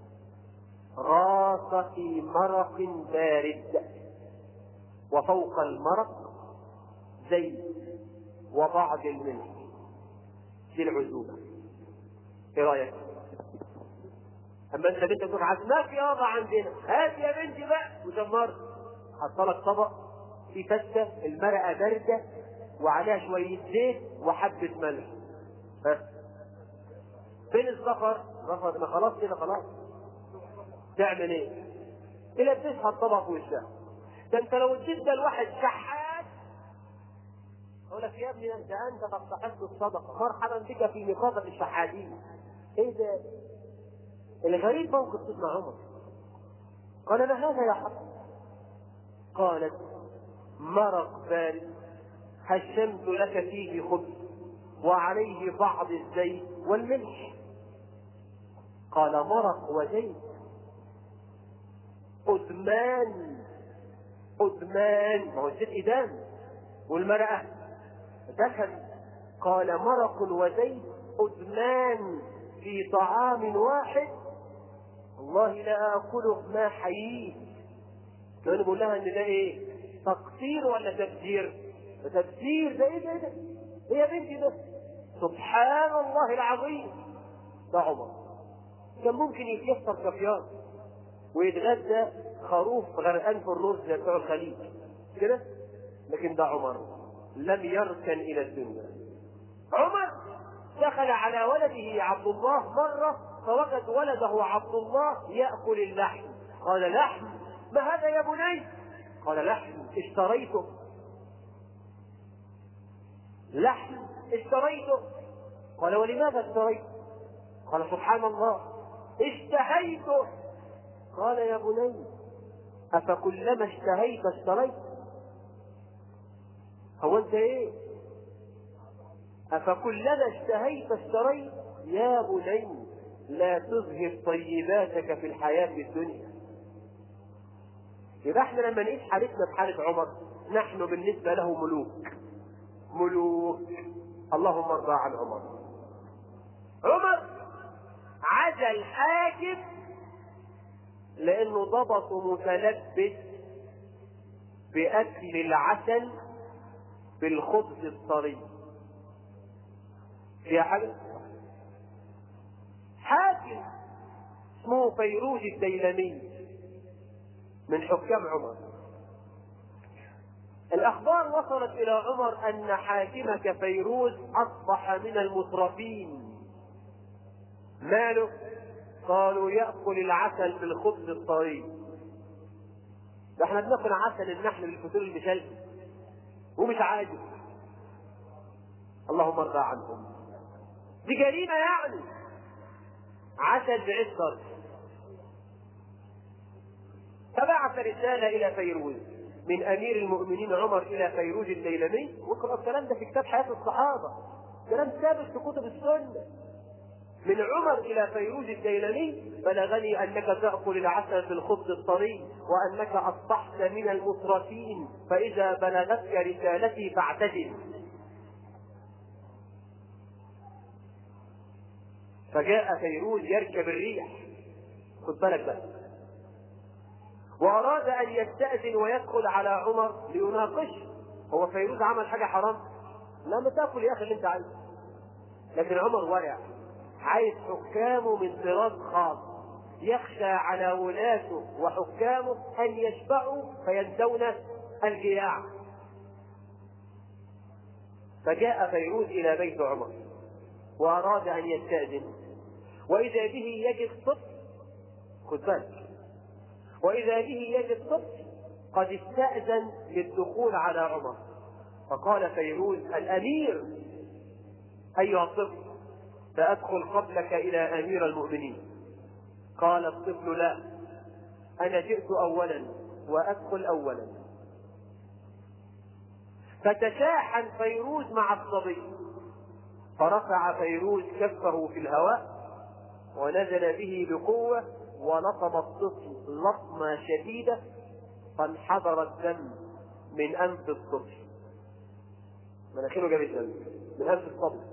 غاص في مرق بارد وفوق المرق زيت وبعض الملح دي العزومة ايه رأيك؟ اما انت بنتك تقول ما في يابا عندنا هات يا بنتي بقى وشمرت حط لك طبق في فتة المرقة باردة وعليها شوية زيت وحبة ملح ها فين الزفر؟ زفر ما خلاص كده خلاص تعمل ايه؟ تلبسها الطبق في وشها ده انت لو اديت ده لواحد شحات يقول لك يا ابني ده انت انت تستحق الصدقه مرحبا بك في نقابه الشحاتين ايه ده؟ الغريب موقف سيدنا عمر قال ما هذا يا حق قالت مرق بارد هشمت لك فيه خبز وعليه بعض الزيت والملح قال مرق وزيت أدمان أدمان ما هو الزيت إدام والمرأة دخل قال مرق وزيت أدمان في طعام واحد والله لا آكله ما حييت كان بقول لها إن ده إيه؟ تقصير ولا تبذير؟ ده تبذير ده إيه ده إيه ده؟ إيه يا بنتي ده؟ سبحان الله العظيم ده عمر كان ممكن يتيسر كافيار ويتغدى خروف غرقان في الرز زي بتوع الخليج كده لكن ده عمر لم يركن الى الدنيا عمر دخل على ولده عبد الله مرة فوجد ولده عبد الله يأكل اللحم قال لحم ما هذا يا بني قال لحم اشتريته لحم اشتريته قال ولماذا اشتريته قال سبحان الله اشتهيته قال يا بني أفكلما اشتهيت اشتريت هو انت ايه أفكلما اشتهيت اشتريت يا بني لا تذهب طيباتك في الحياة الدنيا يبقى احنا لما نقيس حالتنا بحالة عمر نحن بالنسبة له ملوك ملوك اللهم ارضى عن عمر عمر عزى الحاكم لانه ضبط متلبس باكل العسل بالخبز الطري فيها حاجه حاكم اسمه فيروز الديلمي من حكام عمر الأخبار وصلت إلى عمر أن حاكمك فيروز أصبح من المترفين ماله؟ قالوا يأكل العسل في الخبز الطري ده احنا بناكل عسل النحل بالفطور المشلتت ومش عاجب اللهم ارضى عنهم دي جريمة يعني عسل بعيد صرف فبعث رسالة إلى فيروز من أمير المؤمنين عمر إلى فيروز الديلمي واقرأ الكلام ده في كتاب حياة الصحابة كلام ثابت في كتب السنة من عمر إلى فيروز الديلمي بلغني أنك تأكل العسل في الخبز الطري وأنك أصبحت من المترفين فإذا بلغتك رسالتي فاعتدل فجاء فيروز يركب الريح خد بالك بقى وأراد أن يستأذن ويدخل على عمر ليناقشه هو فيروز عمل حاجة حرام؟ لا ما تاكل يا أخي اللي أنت عايزه لكن عمر ورع عايز حكامه من طراز خاص يخشى على ولاته وحكامه أن يشبعوا فينسون الجياع فجاء فيروز إلى بيت عمر وأراد أن يستأذن وإذا به يجد طفل خد بالك وإذا به يجد طفل قد استأذن للدخول على عمر فقال فيروز الأمير أيها الطفل سأدخل قبلك إلى أمير المؤمنين قال الطفل لا أنا جئت أولا وأدخل أولا فتشاحن فيروز مع الصبي فرفع فيروز كفه في الهواء ونزل به بقوة ولطم الطفل لطمة شديدة فانحدر الدم من أنف الطفل مناخيره جاب الدم من أنف الصبي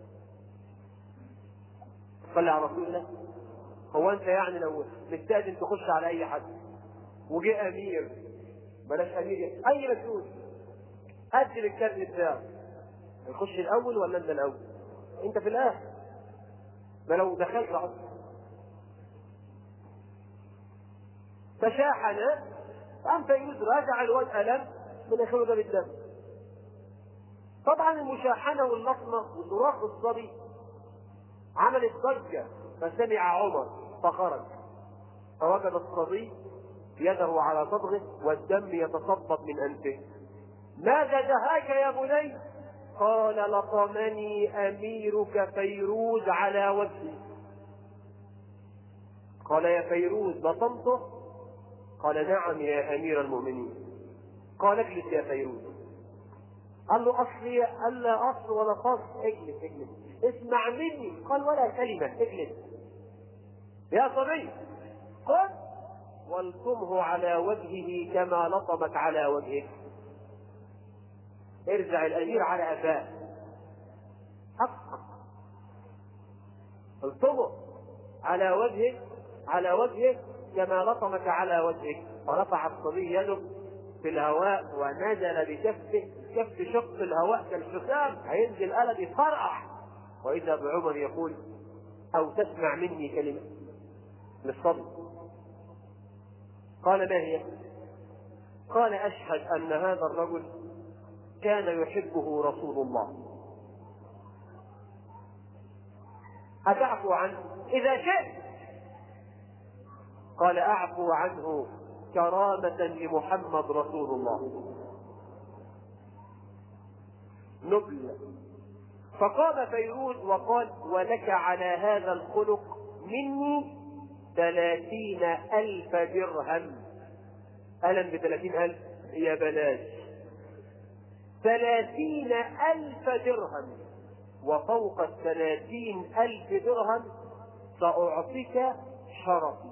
صلى على رسول الله هو أنت يعني لو مستأذن تخش على أي حد وجه أمير بلاش أمير أي مسؤول أدي الكارت بتاعه يخش الأول ولا أنت الأول؟ أنت في الآخر ما لو دخلت عصر تشاحن قام فيروز راجع الواد ألم من آخره ده بالدم طبعا المشاحنة واللطمة وصراخ الصبي عملت ضجة فسمع عمر فخرج فوجد الصبي يده على صدغه والدم يتصبب من أنفه ماذا دهاك يا بني قال لطمني أميرك فيروز على وجهي قال يا فيروز لطمته قال نعم يا أمير المؤمنين قال اجلس يا فيروز قال له أصلي قال لا أصل ولا فصل اجلس اجلس اسمع مني قال ولا كلمة اجلس يا صبي قل والطمه على وجهه كما لطمك على وجهك ارجع الأمير على أفاه حق الطمه على وجهك على وجهك كما لطمك على وجهك فرفع الصبي يده في الهواء ونزل بكفه كف شق الهواء كالحسام هينزل قلب يفرقع واذا بعمر يقول أو تسمع مني كلمة للصبر قال ما هي قال أشهد أن هذا الرجل كان يحبه رسول الله أتعفو عنه إذا شئت قال أعفو عنه كرامة لمحمد رسول الله نبل فقام فيروز وقال ولك على هذا الخلق مني ثلاثين ألف درهم ألم بثلاثين ألف يا بلاش ثلاثين ألف درهم وفوق الثلاثين ألف درهم سأعطيك شرفي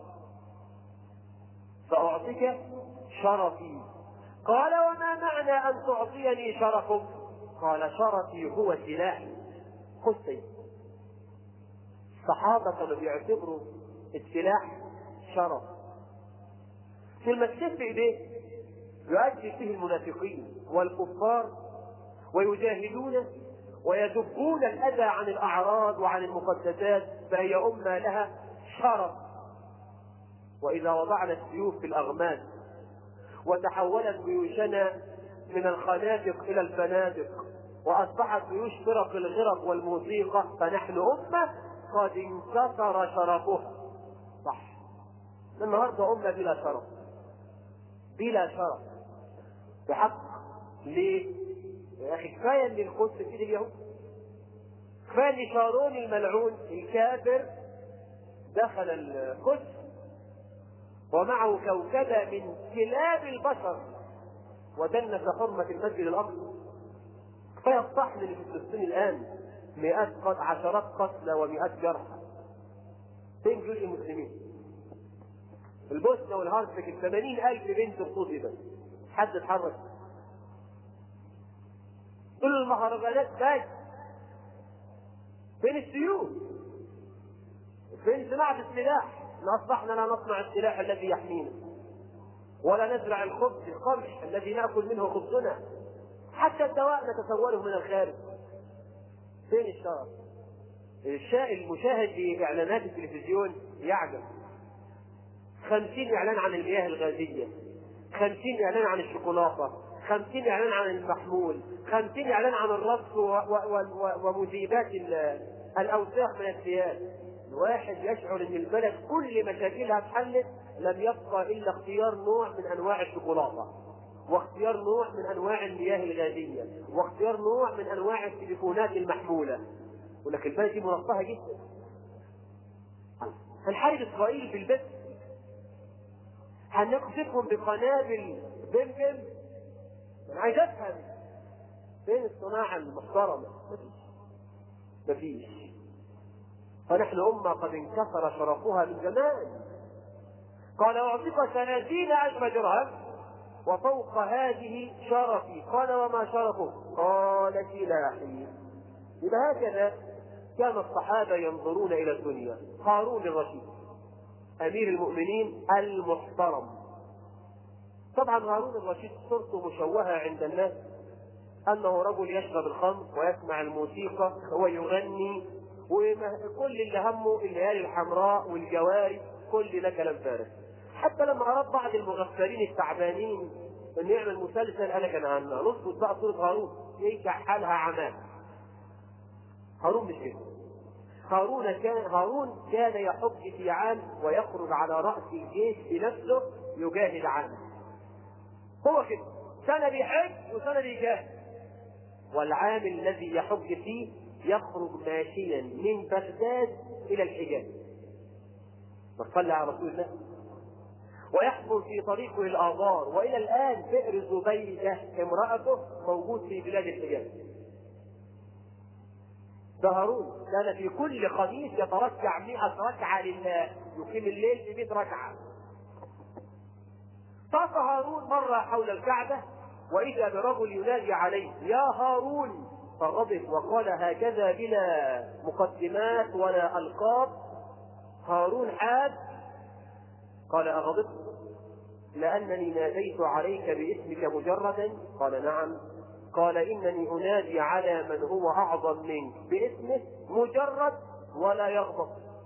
سأعطيك شرفي قال وما معنى أن تعطيني شرفك قال شرفي هو سلاحي خذ سيف الصحابة كانوا بيعتبروا السلاح شرف في المسجد في ايديه يؤدي فيه المنافقين والكفار ويجاهدون ويدبون الاذى عن الاعراض وعن المقدسات فهي امه لها شرف واذا وضعنا السيوف في الاغماد وتحولت جيوشنا من الخنادق الى الفنادق واصبحت جيوش فرق الغرق والموسيقى فنحن امه قد انكسر شرفها صح النهارده امه بلا شرف بلا شرف بحق ليه؟ يا اخي كفايه ان القدس في ايد اليهود كفايه ان شارون الملعون الكافر دخل القدس ومعه كوكبه من كلاب البشر ودنس حرمه المسجد الاقصى كفايه الطحن اللي في فلسطين الان مئات قد عشرات قتلى ومئات جرحى فين جيوش المسلمين البوسنة والهرسك الثمانين ألف بنت اغتصبت حد اتحرك كل المهرجانات بس فين السيوف فين صناعة السلاح إن أصبحنا لا نصنع السلاح الذي يحمينا ولا نزرع الخبز القمح الذي نأكل منه خبزنا حتى الدواء نتسوله من الخارج فين الشرف المشاهد لإعلانات التلفزيون يعجب خمسين إعلان عن المياه الغازية خمسين إعلان عن الشوكولاتة خمسين إعلان عن المحمول خمسين إعلان عن الرص ومذيبات الأوساخ من الثياب الواحد يشعر ان البلد كل مشاكلها اتحلت لم يبقى الا اختيار نوع من انواع الشوكولاته واختيار نوع من انواع المياه الغازيه واختيار نوع من انواع التليفونات المحموله ولكن البلد دي مرفهه جدا هنحارب اسرائيل بالبث هنقذفهم بقنابل بم بم انا عايز افهم فين الصناعه المحترمه مفيش مفيش فنحن أمة قد انكسر شرفها من زمان قال أعطيك ثلاثين ألف درهم وفوق هذه شرفي قال وما شرفه قال سلاحي إذا هكذا كان الصحابة ينظرون إلى الدنيا هارون الرشيد أمير المؤمنين المحترم طبعا هارون الرشيد صورته مشوهة عند الناس أنه رجل يشرب الخمر ويسمع الموسيقى ويغني وكل اللي همه الليالي الحمراء والجواري كل ده كلام فارغ حتى لما اراد بعض المغفلين التعبانين انه يعمل مسلسل قال لك انا نظبط بقى صوره هارون ينجح حالها عماه هارون مش كده هارون كان هارون كان يحج في عام ويخرج على راس الجيش بنفسه يجاهد عنه هو كده سنه بيحج وسنه بيجاهد والعام الذي يحج فيه يخرج ماشيا من بغداد الى الحجاز وصلى على رسول الله ويحفر في طريقه الآبار وإلى الآن بئر زبيدة امرأته موجود في بلاد الحجاز ده هارون كان في كل خميس يتركع مئة ركعة لله يقيم الليل ب 100 ركعة طاف هارون مرة حول الكعبة وإذا برجل ينادي عليه يا هارون فغضب وقال هكذا بلا مقدمات ولا ألقاب هارون حاد قال أغضبت لأنني ناديت عليك باسمك مجردا قال نعم قال إنني أنادي على من هو أعظم منك باسمه مجرد ولا يغضب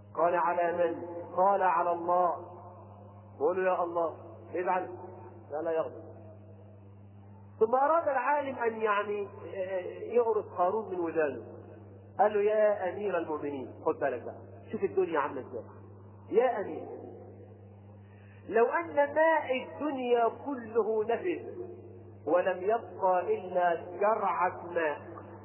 قال على من قال على الله قولوا يا الله ازعل لا لا يغضب ثم اراد العالم ان يعني يغرس قارون من ودانه قال له يا امير المؤمنين خد بالك بقى شوف الدنيا عامله ازاي يا امير لو ان ماء الدنيا كله نفذ ولم يبقى الا جرعه ماء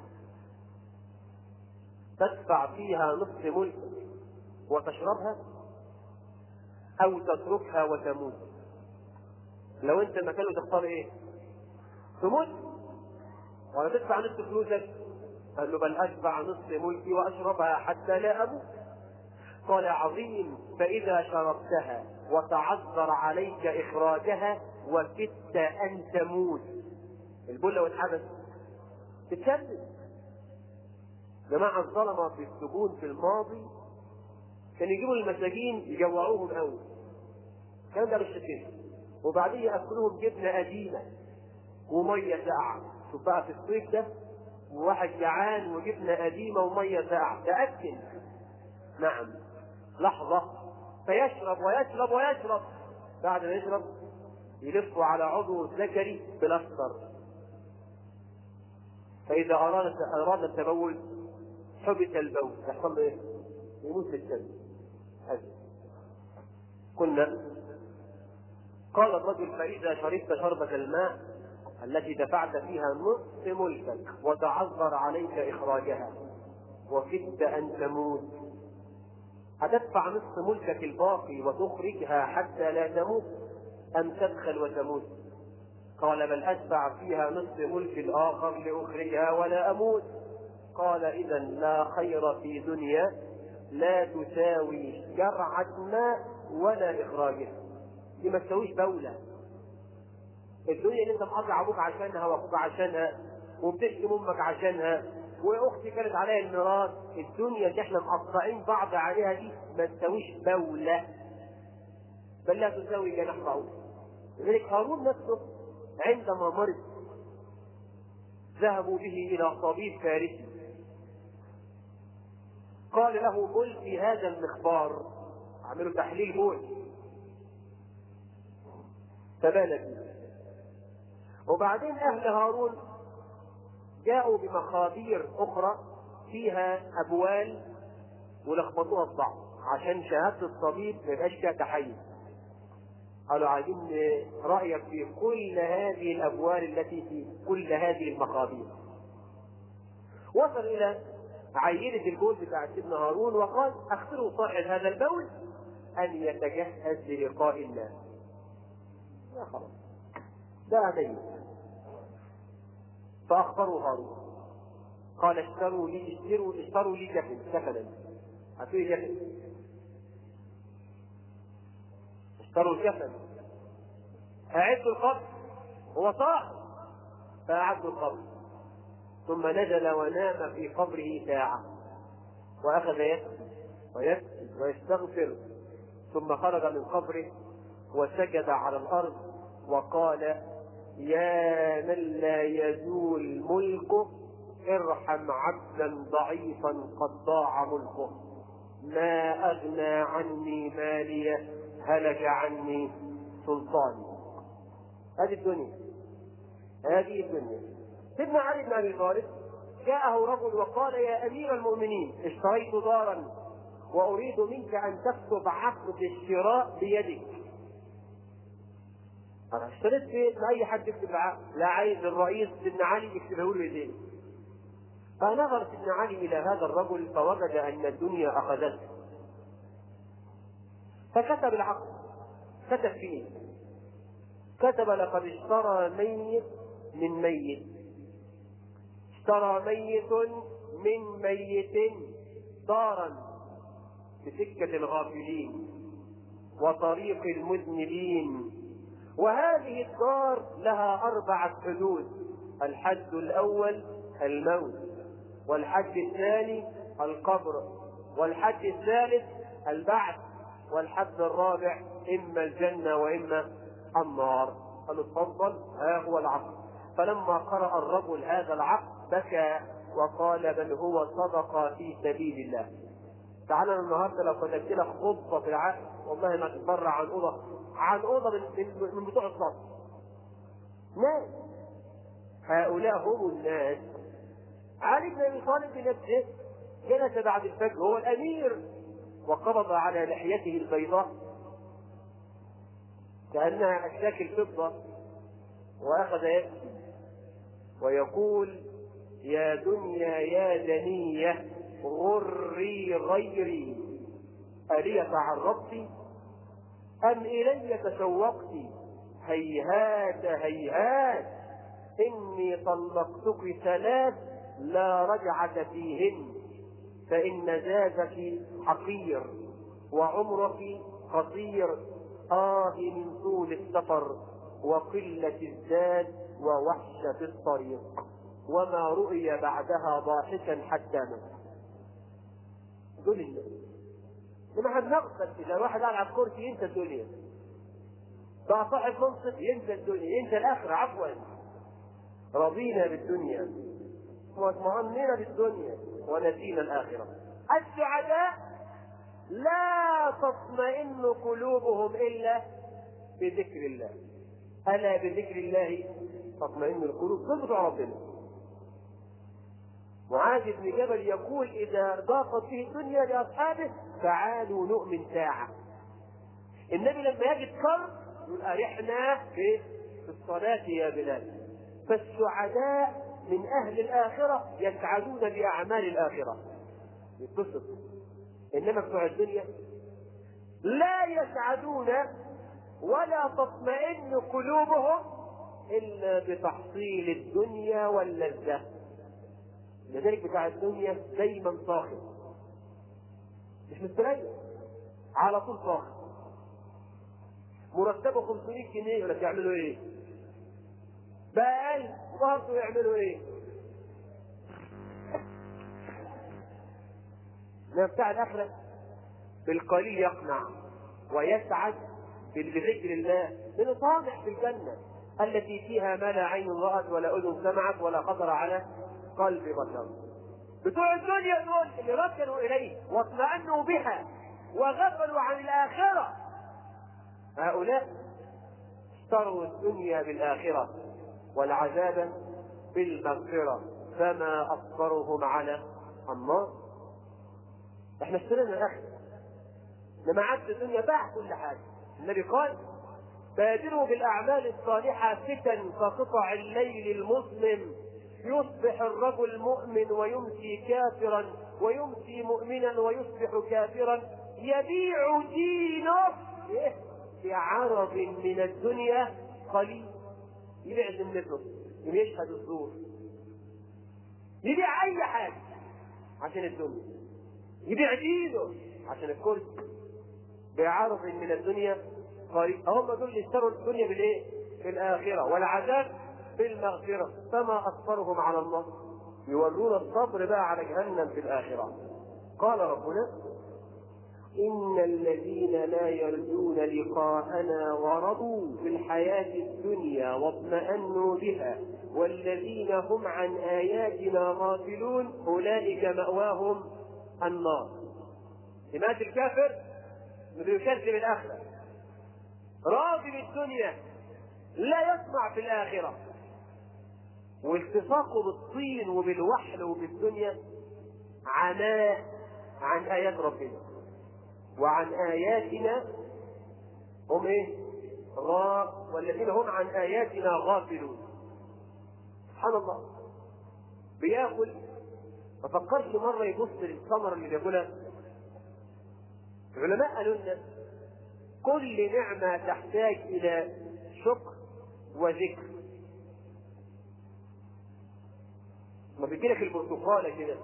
تدفع فيها نصف ملك وتشربها او تتركها وتموت لو انت مكانه تختار ايه تموت ولا تدفع نصف فلوسك قال له بل ادفع نصف ملكي واشربها حتى لا اموت قال عظيم فاذا شربتها وتعذر عليك اخراجها وكدت ان تموت البله والحبس تتشدد جماعة الظلمة في السجون في الماضي كانوا يجيبوا المساجين يجوعوهم قوي الكلام ده بالشكل وبعدين ياكلوهم جبنه قديمه وميه ساقعه شوف بقى في الصيف ده وواحد جعان وجبنه قديمه وميه ساقعه تاكل نعم لحظه فيشرب ويشرب ويشرب بعد ما يشرب يلف على عضو الذكري بلاستر فإذا أراد أراد التبول حبس البول يحصل له إيه؟ يموت في الدم قلنا قال الرجل فإذا شربت شربة الماء التي دفعت فيها نصف ملكك وتعذر عليك إخراجها وكدت أن تموت أتدفع نصف ملكك الباقي وتخرجها حتى لا تموت أم تدخل وتموت قال بل أدفع فيها نصف ملك الآخر لأخرجها ولا أموت قال إذا لا خير في دنيا لا تساوي جرعة ماء ولا إخراجها دي ما تساويش دولة الدنيا اللي انت مقطع ابوك عشانها واخوك عشانها وبتشتم امك عشانها واختي كانت عليها الميراث الدنيا اللي احنا مقطعين بعض عليها دي ما تساويش دولة بل لا تساوي جناح بعوض لذلك هارون نفسه عندما مرض ذهبوا به الى طبيب فارسي قال له قل في هذا المخبار اعملوا تحليل بول فبال فيه وبعدين اهل هارون جاءوا بمخابير اخرى فيها ابوال ولخبطوها في بعض عشان شهاده الطبيب ما يبقاش فيها تحيز قالوا عايزين رايك في كل هذه الابوال التي في كل هذه المخابير وصل الى عينة البول بتاع سيدنا هارون وقال اخبروا صاحب هذا البول ان يتجهز للقاء الله يا خلاص ده ميت فاخبروا هارون قال اشتروا لي اشتروا اشتروا لي جفن كفنا هاتوا لي جفن اشتروا الكفن اعدوا القبر هو صاح فاعدوا القبر ثم نزل ونام في قبره ساعة وأخذ يبكي ويبكي ويستغفر ثم خرج من قبره وسجد على الأرض وقال يا من لا يزول ملكه ارحم عبدا ضعيفا قد ضاع ملكه ما أغنى عني مالية هلك عني سلطاني هذه الدنيا هذه الدنيا سيدنا علي بن ابي طالب جاءه رجل وقال يا امير المؤمنين اشتريت دارا واريد منك ان تكتب عقد الشراء بيدك انا اشتريت بيت ما اي حد يكتب العقد لا عايز الرئيس سيدنا علي يكتبه له بايديه فنظر سيدنا علي الى هذا الرجل فوجد ان الدنيا اخذته فكتب العقد كتب فيه كتب لقد اشترى ميت من ميت اشترى ميت من ميت دارا بسكة الغافلين وطريق المذنبين وهذه الدار لها أربعة حدود الحد الأول الموت والحد الثاني القبر والحد الثالث البعث والحد الرابع إما الجنة وإما النار قالوا اتفضل ها هو العقد فلما قرأ الرجل هذا العقد بكى وقال بل هو صدق في سبيل الله تعالى النهارده لو كتبت لك خطبه في العقل والله ما تتبرع عن اوضه عن اوضه من من, من بتوع الصف ناس هؤلاء هم الناس علي بن ابي طالب بنفسه جلس بعد الفجر هو الامير وقبض على لحيته البيضاء كانها اشلاك الفضه واخذ يبكي ويقول يا دنيا يا دنيه غري غيري ألي تعرضت أم إلي تشوقت هيهات هيهات إني طلقتك ثلاث لا رجعة فيهن فإن زادك حقير وعمرك قصير آه من طول السفر وقلة الزاد ووحشة الطريق وما رؤي بعدها ضاحكا حتى مات دول الناس لما هنغفل اذا واحد قاعد على الكرسي ينسى الدنيا بقى صاحب منصب ينسى الدنيا ينسى الاخره عفوا رضينا بالدنيا واطمأننا بالدنيا ونسينا الاخره السعداء لا تطمئن قلوبهم الا بذكر الله الا بذكر الله تطمئن القلوب دول بتوع ربنا معاذ بن جبل يقول إذا ضاقت به الدنيا لأصحابه تعالوا نؤمن ساعة. النبي لما يجد كرب يقول أرحنا في الصلاة يا بلال. فالسعداء من أهل الآخرة يسعدون بأعمال الآخرة. يتبسط. إنما بتوع الدنيا لا يسعدون ولا تطمئن قلوبهم إلا بتحصيل الدنيا واللذة. لذلك بتاع الدنيا دايما صاخب مش مستريح على طول صاخب مرتبه 500 جنيه ولا يعملوا ايه؟ بقى 1000 برضه يعملوا ايه؟ ما بتاع الاخره بالقليل يقنع ويسعد بذكر الله لانه طامح في الجنه التي فيها ما لا عين رأت ولا أذن سمعت ولا خطر على قلب بشر بتوع الدنيا دول اللي ركنوا اليه واطمأنوا بها وغفلوا عن الاخره هؤلاء اشتروا الدنيا بالاخره والعذاب بالمغفره فما اصبرهم على النار احنا اشترينا الاخره لما عدت الدنيا باع كل حاجه النبي قال بادروا بالاعمال الصالحه فتن كقطع الليل المظلم يصبح الرجل مؤمن ويمسي كافرا ويمسي مؤمنا ويصبح كافرا يبيع دينه بعرض من الدنيا قليل يبيع ذمته يشهد الزور يبيع اي حاجه عشان الدنيا يبيع دينه عشان الكرسي بعرض من الدنيا قليل هم دول اللي اشتروا الدنيا بالايه؟ بالاخره والعذاب بالمغفرة فما أصبرهم على الله يورون الصبر بقى على جهنم في الآخرة قال ربنا إن الذين لا يرجون لقاءنا ورضوا بالحياة الدنيا واطمأنوا بها والذين هم عن آياتنا غافلون أولئك مأواهم النار سمات الكافر انه يكذب الآخرة راضي بالدنيا لا يطمع في الآخرة والتصاقه بالطين وبالوحل وبالدنيا عناء عن آيات ربنا وعن آياتنا هم إيه؟ غا والذين هم عن آياتنا غافلون سبحان الله بياكل ما فكرش مرة يبص للثمرة اللي بياكلها العلماء قالوا لنا كل نعمة تحتاج إلى شكر وذكر ما بيجي لك البرتقاله كده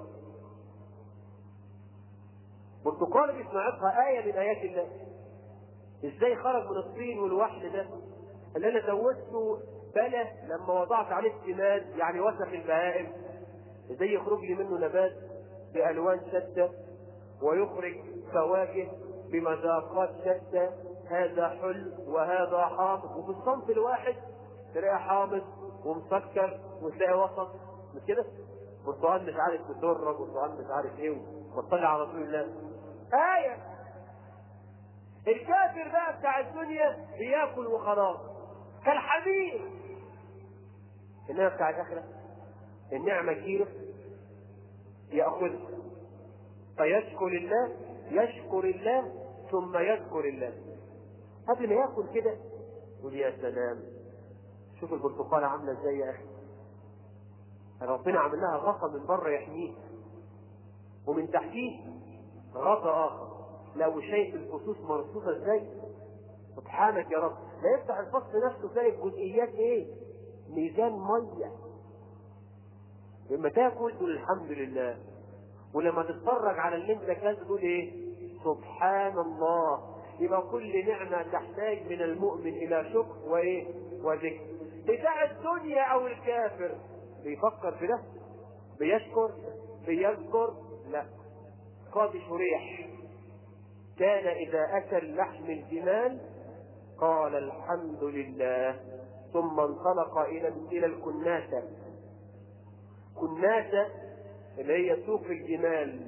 برتقاله بيسمعتها آية من آيات الله ازاي خرج من الطين والوحل ده اللي انا زودته بلى لما وضعت عليه السماد يعني وسخ البهائم ازاي يخرج لي منه نبات بألوان شتى ويخرج فواكه بمذاقات شتى هذا حل وهذا حامض وفي الصنف الواحد تلاقي حامض ومسكر وتلاقي وسط مش كده؟ برتقال مش عارف بتدرج برتقال مش عارف ايه وطلع على رسول الله آية الكافر بقى بتاع الدنيا بياكل وخلاص كالحمير إنما بتاع الآخرة النعمة تجيله يأخذها فيشكر الله يشكر الله ثم يذكر الله قبل ما ياكل كده يقول يا سلام شوف البرتقاله عامله ازاي يا اخي ربنا عامل لها غطا من بره يحميها ومن تحتيه غطا اخر لو شايف الفصوص مرصوصه ازاي سبحانك يا رب لا يفتح الفصل نفسه تلاقي جزئيات ايه ميزان ميه لما تاكل تقول الحمد لله ولما تتفرج على اللي انت اكلته تقول ايه سبحان الله يبقى كل نعمه تحتاج من المؤمن الى شكر وايه وذكر بتاع الدنيا او الكافر بيفكر في ده بيشكر بيذكر لا قاضي شريح كان اذا اكل لحم الجمال قال الحمد لله ثم انطلق الى الى الكناسه كناسه اللي هي سوق الجمال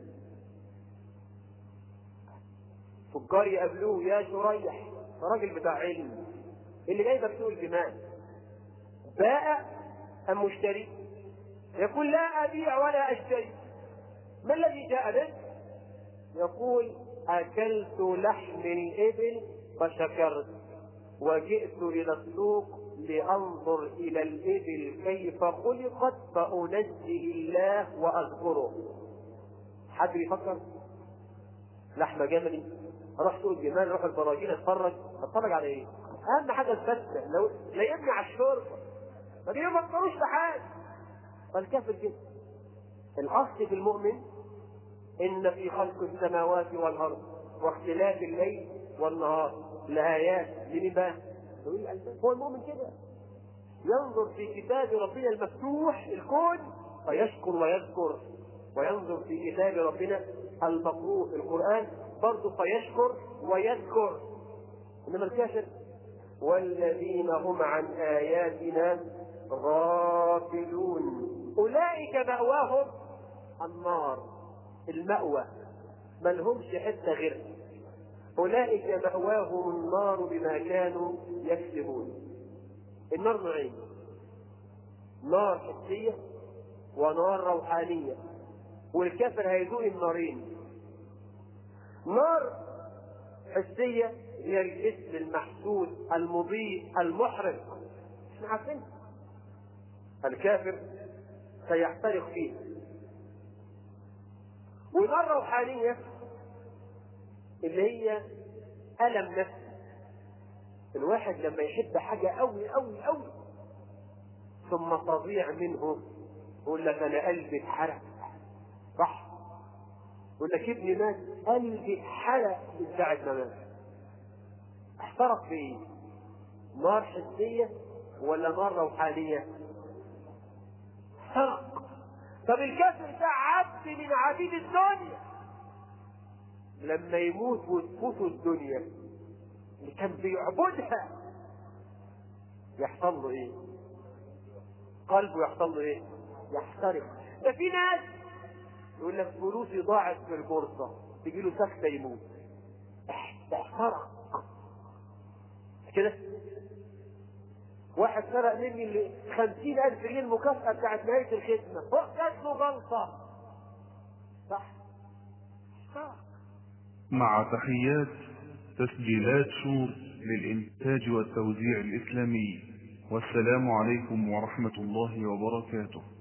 تجار يقابلوه يا شريح راجل بتاع علم اللي جايبك سوق الجمال باء ام مشتري يقول لا ابيع ولا اشتري ما الذي جاء به يقول اكلت لحم الابل فشكرت وجئت الى السوق لانظر الى الابل كيف خلقت فانزه الله واذكره حد بيفكر لحمه جملي اروح سوق الجمال اروح البراجين اتفرج اتفرج على ايه اهم حاجه الفتة لو لا يبني على الشرطه ما بيفكروش في حاجه فالكافر كده الاصل في المؤمن ان في خلق السماوات والارض واختلاف الليل والنهار لايات لمين بقى؟ هو المؤمن كده ينظر في كتاب ربنا المفتوح الكون فيشكر ويذكر وينظر في كتاب ربنا المقروء القرآن برضه فيشكر ويذكر إنما الكافر والذين هم عن آياتنا غافلون أولئك مأواهم النار المأوى ما لهمش حتة غيرها أولئك مأواهم النار بما كانوا يكسبون النار نوعين نار حسية ونار روحانية والكافر هيذوق النارين نار حسية هي الجسم المحسود المضيء المحرق احنا عارفين الكافر سيحترق فيه ونار روحانية اللي هي ألم نفسي الواحد لما يحب حاجة أوي أوي أوي ثم تضيع منه يقول لك أنا قلبي اتحرق صح يقول لك ابني مات قلبي اتحرق من ساعة ما مات احترق في ايه؟ نار حسية ولا نار روحانية؟ احترق طب الكافر ده عبد من عبيد الدنيا لما يموت وتفوته الدنيا اللي كان بيعبدها يحصل له ايه؟ قلبه يحصل له ايه؟ يحترق ده في ناس يقول لك فلوسي ضاعت في البورصة تجي له سكتة يموت احترق كده واحد سرق مني خمسين ألف جنيه المكافأة بتاعت نهاية الخدمة هو جات له غلطة صح احترق مع تحيات تسجيلات شور للإنتاج والتوزيع الإسلامي والسلام عليكم ورحمة الله وبركاته